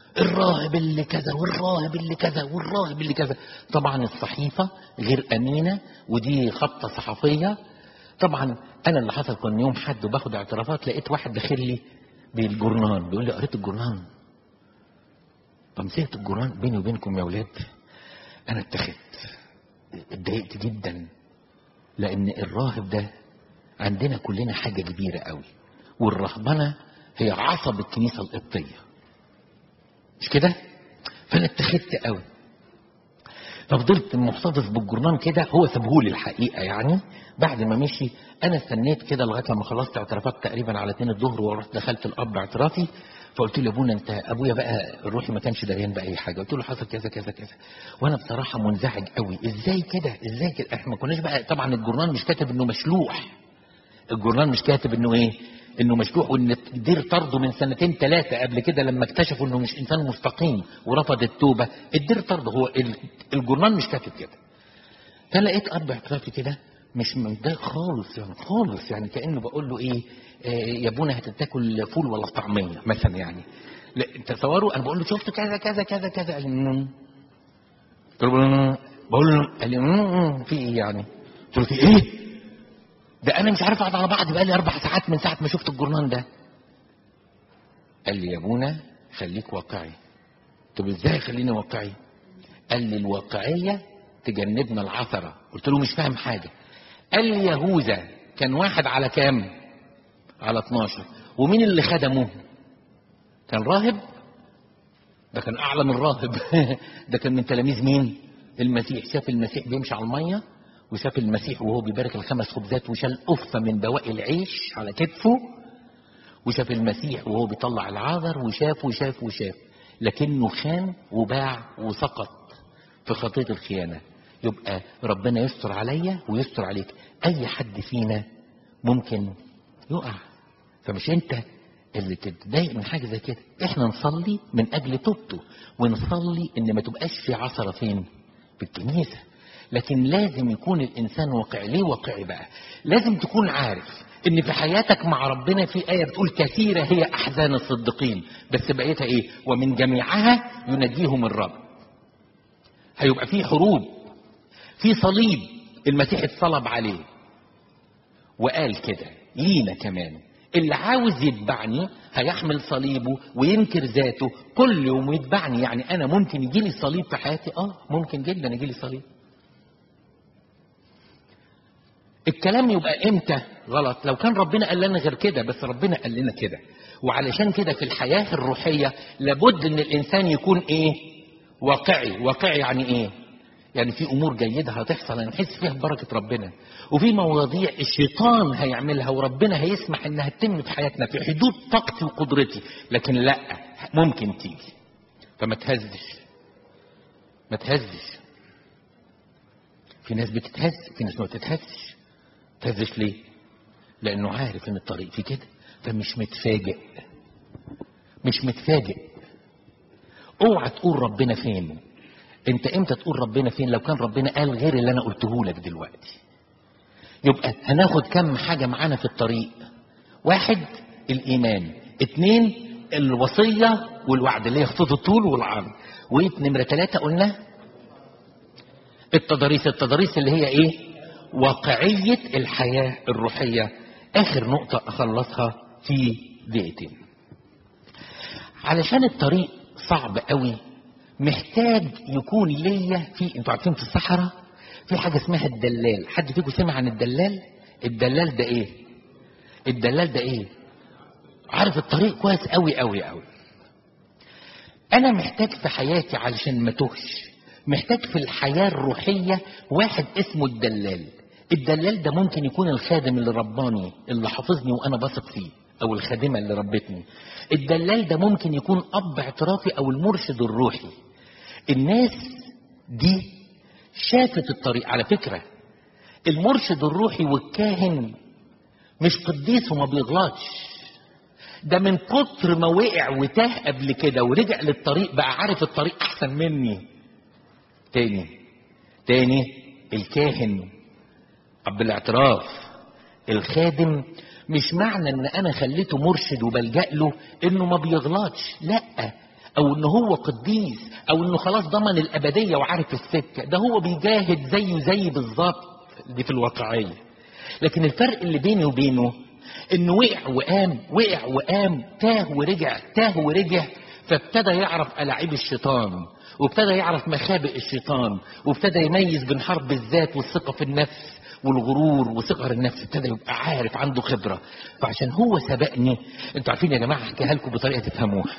Speaker 1: الراهب اللي كذا والراهب اللي كذا والراهب اللي كذا طبعا الصحيفة غير أمينة ودي خطة صحفية طبعا أنا اللي حصل كان يوم حد وباخد اعترافات لقيت واحد داخل لي بالجورنان بيقول لي قريت الجورنان فمسكت الجورنان بيني وبينكم يا ولاد أنا اتخذت اتضايقت جدا لأن الراهب ده عندنا كلنا حاجة كبيرة قوي والرهبنة هي عصب الكنيسة القبطية مش كده فانا اتخذت قوي ففضلت محتفظ بالجرنان كده هو سابهولي الحقيقه يعني بعد ما مشي انا استنيت كده لغايه لما خلصت اعترافات تقريبا على 2 الظهر ورحت دخلت الاب اعترافي فقلت له يا ابونا انت ابويا بقى الروحي ما كانش دريان باي حاجه قلت له حصل كذا كذا كذا وانا بصراحه منزعج قوي ازاي كده ازاي كده احنا ما كناش بقى طبعا الجرنان مش كاتب انه مشلوح الجرنان مش كاتب انه ايه انه مشلوح وان الدير طرده من سنتين ثلاثه قبل كده لما اكتشفوا انه مش انسان مستقيم ورفض التوبه الدير طرده هو الجرنان مش كاتب كده فلقيت اب اعترافي كده مش متضايق خالص يعني خالص يعني كانه بقول له ايه آه يا ابونا هتتاكل فول ولا طعميه مثلا يعني لا تصوروا انا بقول له شفت كذا كذا كذا كذا قال لي بقول له قال لي في ايه يعني قلت له في ايه ده انا مش عارف اقعد على بعض بقالي اربع ساعات من ساعه ما شفت الجرنان ده قال لي يا ابونا خليك واقعي طب ازاي خليني واقعي قال لي الواقعيه تجنبنا العثره قلت له مش فاهم حاجه قال لي يهوذا كان واحد على كام على 12 ومين اللي خدمه كان راهب ده كان اعلى من راهب ده كان من تلاميذ مين المسيح شاف المسيح بيمشي على الميه وشاف المسيح وهو بيبارك الخمس خبزات وشال قفة من بواقي العيش على كتفه وشاف المسيح وهو بيطلع العذر وشاف وشاف وشاف لكنه خان وباع وسقط في خطية الخيانة يبقى ربنا يستر عليا ويستر عليك أي حد فينا ممكن يقع فمش أنت اللي تتضايق من حاجة زي كده احنا نصلي من أجل توبته ونصلي إن ما تبقاش في عثرة فين في الكنيسة لكن لازم يكون الانسان واقعي ليه واقعي بقى لازم تكون عارف ان في حياتك مع ربنا في ايه بتقول كثيره هي احزان الصديقين بس بقيتها ايه ومن جميعها ينجيهم الرب هيبقى في حروب في صليب المسيح اتصلب عليه وقال كده لينا كمان اللي عاوز يتبعني هيحمل صليبه وينكر ذاته كل يوم يتبعني يعني انا ممكن يجي لي صليب في حياتي اه ممكن جدا يجي لي صليب الكلام يبقى امتى غلط لو كان ربنا قال لنا غير كده بس ربنا قال لنا كده وعلشان كده في الحياة الروحية لابد ان الانسان يكون ايه واقعي واقعي يعني ايه يعني في امور جيدة هتحصل هنحس فيها ببركة ربنا وفي مواضيع الشيطان هيعملها وربنا هيسمح انها تتم في حياتنا في حدود طاقتي وقدرتي لكن لا ممكن تيجي فما تهزش ما تهزش في ناس بتتهز في ناس ما بتتهزش تهزش ليه لانه عارف ان الطريق في كده فمش متفاجئ مش متفاجئ اوعى تقول ربنا فين انت امتى تقول ربنا فين لو كان ربنا قال غير اللي انا قلته لك دلوقتي يبقى هناخد كم حاجة معانا في الطريق واحد الايمان اتنين الوصية والوعد اللي هي خطوط الطول والعرض ونمرة ثلاثة قلنا التضاريس التضاريس اللي هي ايه واقعية الحياة الروحية اخر نقطة اخلصها في دقيقتين علشان الطريق صعب قوي محتاج يكون ليا في انتوا عارفين في الصحراء في حاجة اسمها الدلال حد فيكم سمع عن الدلال الدلال ده ايه الدلال ده ايه عارف الطريق كويس قوي قوي قوي انا محتاج في حياتي علشان ما توهش محتاج في الحياة الروحية واحد اسمه الدلال الدلال ده ممكن يكون الخادم اللي رباني اللي حافظني وانا بثق فيه او الخادمة اللي ربتني الدلال ده ممكن يكون اب اعترافي او المرشد الروحي الناس دي شافت الطريق على فكرة المرشد الروحي والكاهن مش قديس وما بيغلطش ده من كتر ما وقع وتاه قبل كده ورجع للطريق بقى عارف الطريق احسن مني تاني تاني الكاهن اب الاعتراف الخادم مش معنى ان انا خليته مرشد وبلجأ له انه ما بيغلطش لا او ان هو قديس او انه خلاص ضمن الابديه وعارف السكه ده هو بيجاهد زيه زي بالظبط دي في الواقعيه لكن الفرق اللي بيني وبينه انه وقع وقام وقع وقام تاه ورجع تاه ورجع فابتدى يعرف ألاعيب الشيطان وابتدى يعرف مخابئ الشيطان وابتدى يميز بين حرب الذات والثقة في النفس والغرور وصغر النفس ابتدى يبقى عارف عنده خبرة فعشان هو سبقني انتوا عارفين يا جماعة احكيها لكم بطريقة تفهموها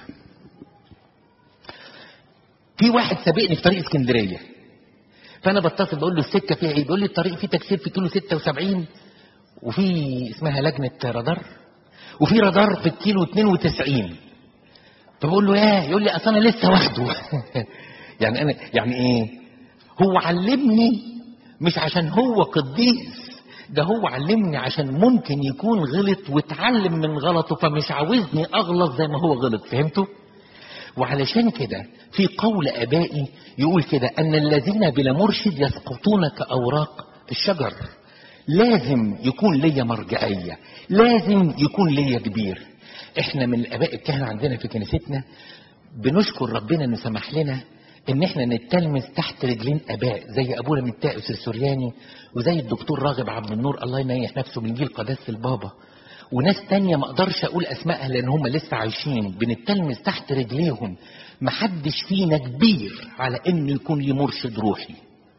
Speaker 1: في واحد سابقني في طريق اسكندرية فانا بتصل بقول له السكة فيها ايه بيقول لي الطريق فيه تكسير في كيلو 76 وفي اسمها لجنة رادار وفي رادار في الكيلو 92 فبقول له ايه يقول لي اصل انا لسه واخده يعني انا يعني ايه هو علمني مش عشان هو قديس ده هو علمني عشان ممكن يكون غلط واتعلم من غلطه فمش عاوزني اغلط زي ما هو غلط فهمتوا وعلشان كده في قول ابائي يقول كده ان الذين بلا مرشد يسقطون كاوراق الشجر لازم يكون ليا مرجعيه لازم يكون ليا كبير احنا من الاباء الكهنه عندنا في كنيستنا بنشكر ربنا انه سمح لنا ان احنا نتلمس تحت رجلين اباء زي ابونا متاؤس السورياني وزي الدكتور راغب عبد النور الله ينيح نفسه من جيل قداسه البابا وناس تانية ما اقدرش اقول اسمائها لان هم لسه عايشين بنتلمس تحت رجليهم محدش فينا كبير على انه يكون لي مرشد روحي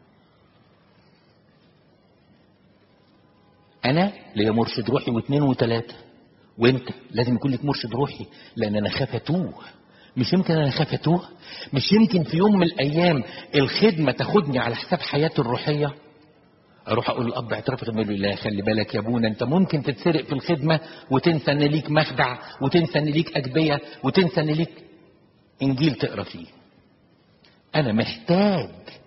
Speaker 1: انا ليا مرشد روحي واثنين وثلاثه وانت لازم يكون لك مرشد روحي لان انا خاف اتوه مش يمكن انا خاف اتوه مش يمكن في يوم من الايام الخدمه تاخدني على حساب حياتي الروحيه اروح اقول للاب اعترف يقول لي لا خلي بالك يا ابونا انت ممكن تتسرق في الخدمه وتنسى ان ليك مخدع وتنسى ان ليك اجبيه وتنسى ان ليك انجيل تقرا فيه انا محتاج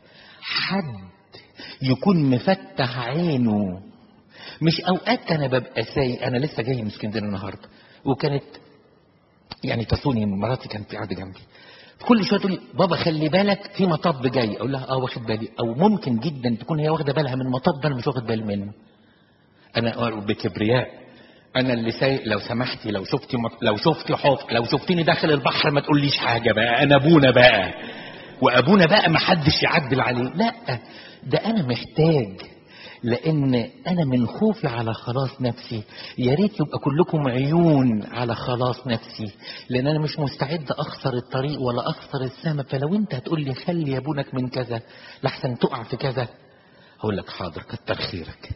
Speaker 1: حد يكون مفتح عينه مش اوقات انا ببقى سايق انا لسه جاي من اسكندريه النهارده وكانت يعني تصوني مراتي كانت قاعده جنبي كل شويه تقول لي بابا خلي بالك في مطب جاي اقول لها اه واخد بالي او ممكن جدا تكون هي واخده بالها من مطب انا مش واخد بالي منه انا بكبرياء انا اللي سايق لو سمحتي لو شفتي مط... لو شفتي حوف لو شفتيني داخل البحر ما تقوليش حاجه بقى انا ابونا بقى وابونا بقى ما حدش يعدل عليه لا ده انا محتاج لان انا من خوفي على خلاص نفسي يا ريت يبقى كلكم عيون على خلاص نفسي لان انا مش مستعد اخسر الطريق ولا اخسر السماء فلو انت هتقول لي خلي يا ابونك من كذا لحسن تقع في كذا هقول لك حاضر كتر خيرك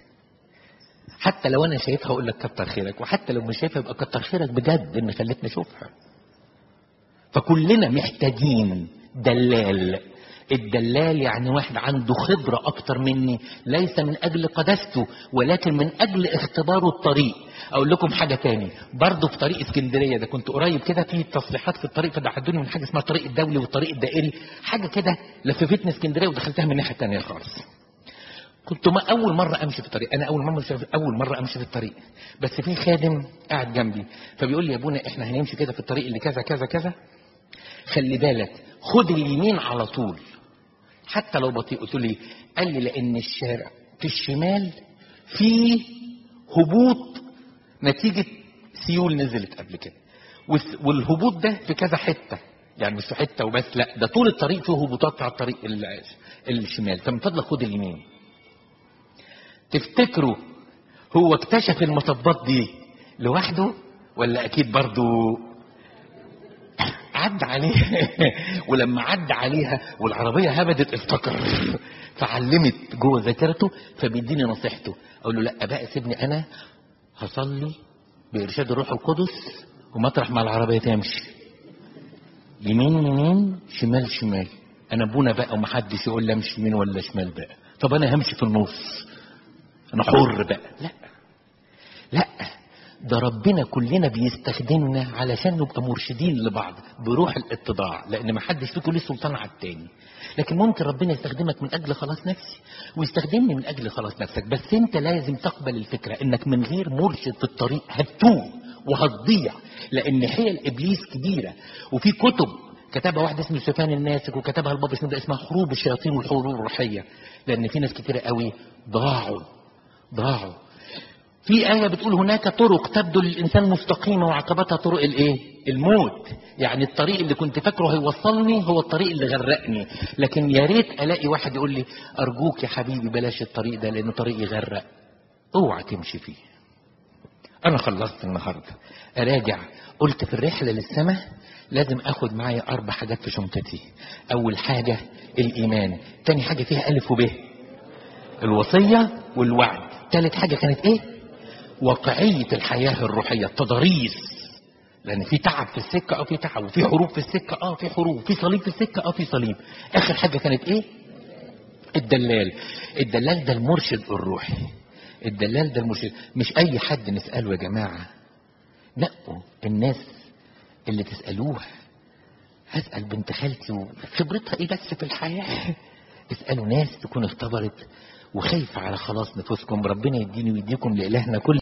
Speaker 1: حتى لو انا شايفها اقول لك كتر خيرك وحتى لو مش شايفها يبقى كتر خيرك بجد ان خلتني اشوفها فكلنا محتاجين دلال الدلال يعني واحد عنده خبرة أكتر مني ليس من أجل قداسته ولكن من أجل اختباره الطريق أقول لكم حاجة تاني برضه في طريق اسكندرية ده كنت قريب كده في تصليحات في الطريق فدعدوني من حاجة اسمها الطريق الدولي والطريق الدائري حاجة كده لففتني اسكندرية ودخلتها من الناحية التانية خالص كنت ما أول مرة أمشي في الطريق أنا أول مرة أول مرة أمشي في الطريق بس في خادم قاعد جنبي فبيقول لي يا ابونا إحنا هنمشي كده في الطريق اللي كذا كذا كذا خلي بالك خد اليمين على طول حتى لو بطيء قلت لي قال لي لان الشارع في الشمال فيه هبوط نتيجة سيول نزلت قبل كده والهبوط ده في كذا حتة يعني مش في حتة وبس لا ده طول الطريق فيه هبوطات على الطريق الشمال فمن فضلك خد اليمين تفتكروا هو اكتشف المطبات دي لوحده ولا اكيد برضو عدى عليها ولما عدى عليها والعربية هبدت افتكر فعلمت جوه ذاكرته فبيديني نصيحته اقول له لا بقى سيبني انا هصلي بارشاد الروح القدس ومطرح ما العربية تمشي يمين يمين شمال شمال انا ابونا بقى ومحدش يقول لي امشي يمين ولا شمال بقى طب انا همشي في النص انا حر بقى لا لا ده ربنا كلنا بيستخدمنا علشان نبقى مرشدين لبعض بروح الاتضاع لان ما حدش فيكم ليه سلطان على التاني لكن ممكن ربنا يستخدمك من اجل خلاص نفسي ويستخدمني من اجل خلاص نفسك بس انت لازم تقبل الفكره انك من غير مرشد في الطريق هتتوه وهتضيع لان حيل ابليس كبيره وفي كتب كتبها واحد اسمه سفيان الناسك وكتبها البابا اسمه ده اسمها حروب الشياطين والحروب الروحيه لان في ناس كتيره قوي ضاعوا ضاعوا في آية بتقول هناك طرق تبدو للإنسان مستقيمة وعقبتها طرق الإيه؟ الموت يعني الطريق اللي كنت فاكره هيوصلني هو الطريق اللي غرقني لكن يا ريت ألاقي واحد يقول لي أرجوك يا حبيبي بلاش الطريق ده لأنه طريق يغرق اوعى تمشي فيه أنا خلصت النهاردة أراجع قلت في الرحلة للسماء لازم أخد معايا أربع حاجات في شنطتي أول حاجة الإيمان تاني حاجة فيها ألف وب الوصية والوعد تالت حاجة كانت إيه واقعية الحياة الروحية التضاريس لأن في تعب في السكة أو في تعب وفي حروب في السكة أه في حروب في صليب في السكة أه في صليب آخر حاجة كانت إيه الدلال الدلال ده المرشد الروحي الدلال ده المرشد مش أي حد نسأله يا جماعة نقوا الناس اللي تسألوها هسأل بنت خالتي وخبرتها ايه بس في الحياة اسألوا ناس تكون اختبرت وخايفة على خلاص نفوسكم ربنا يديني ويديكم لإلهنا كل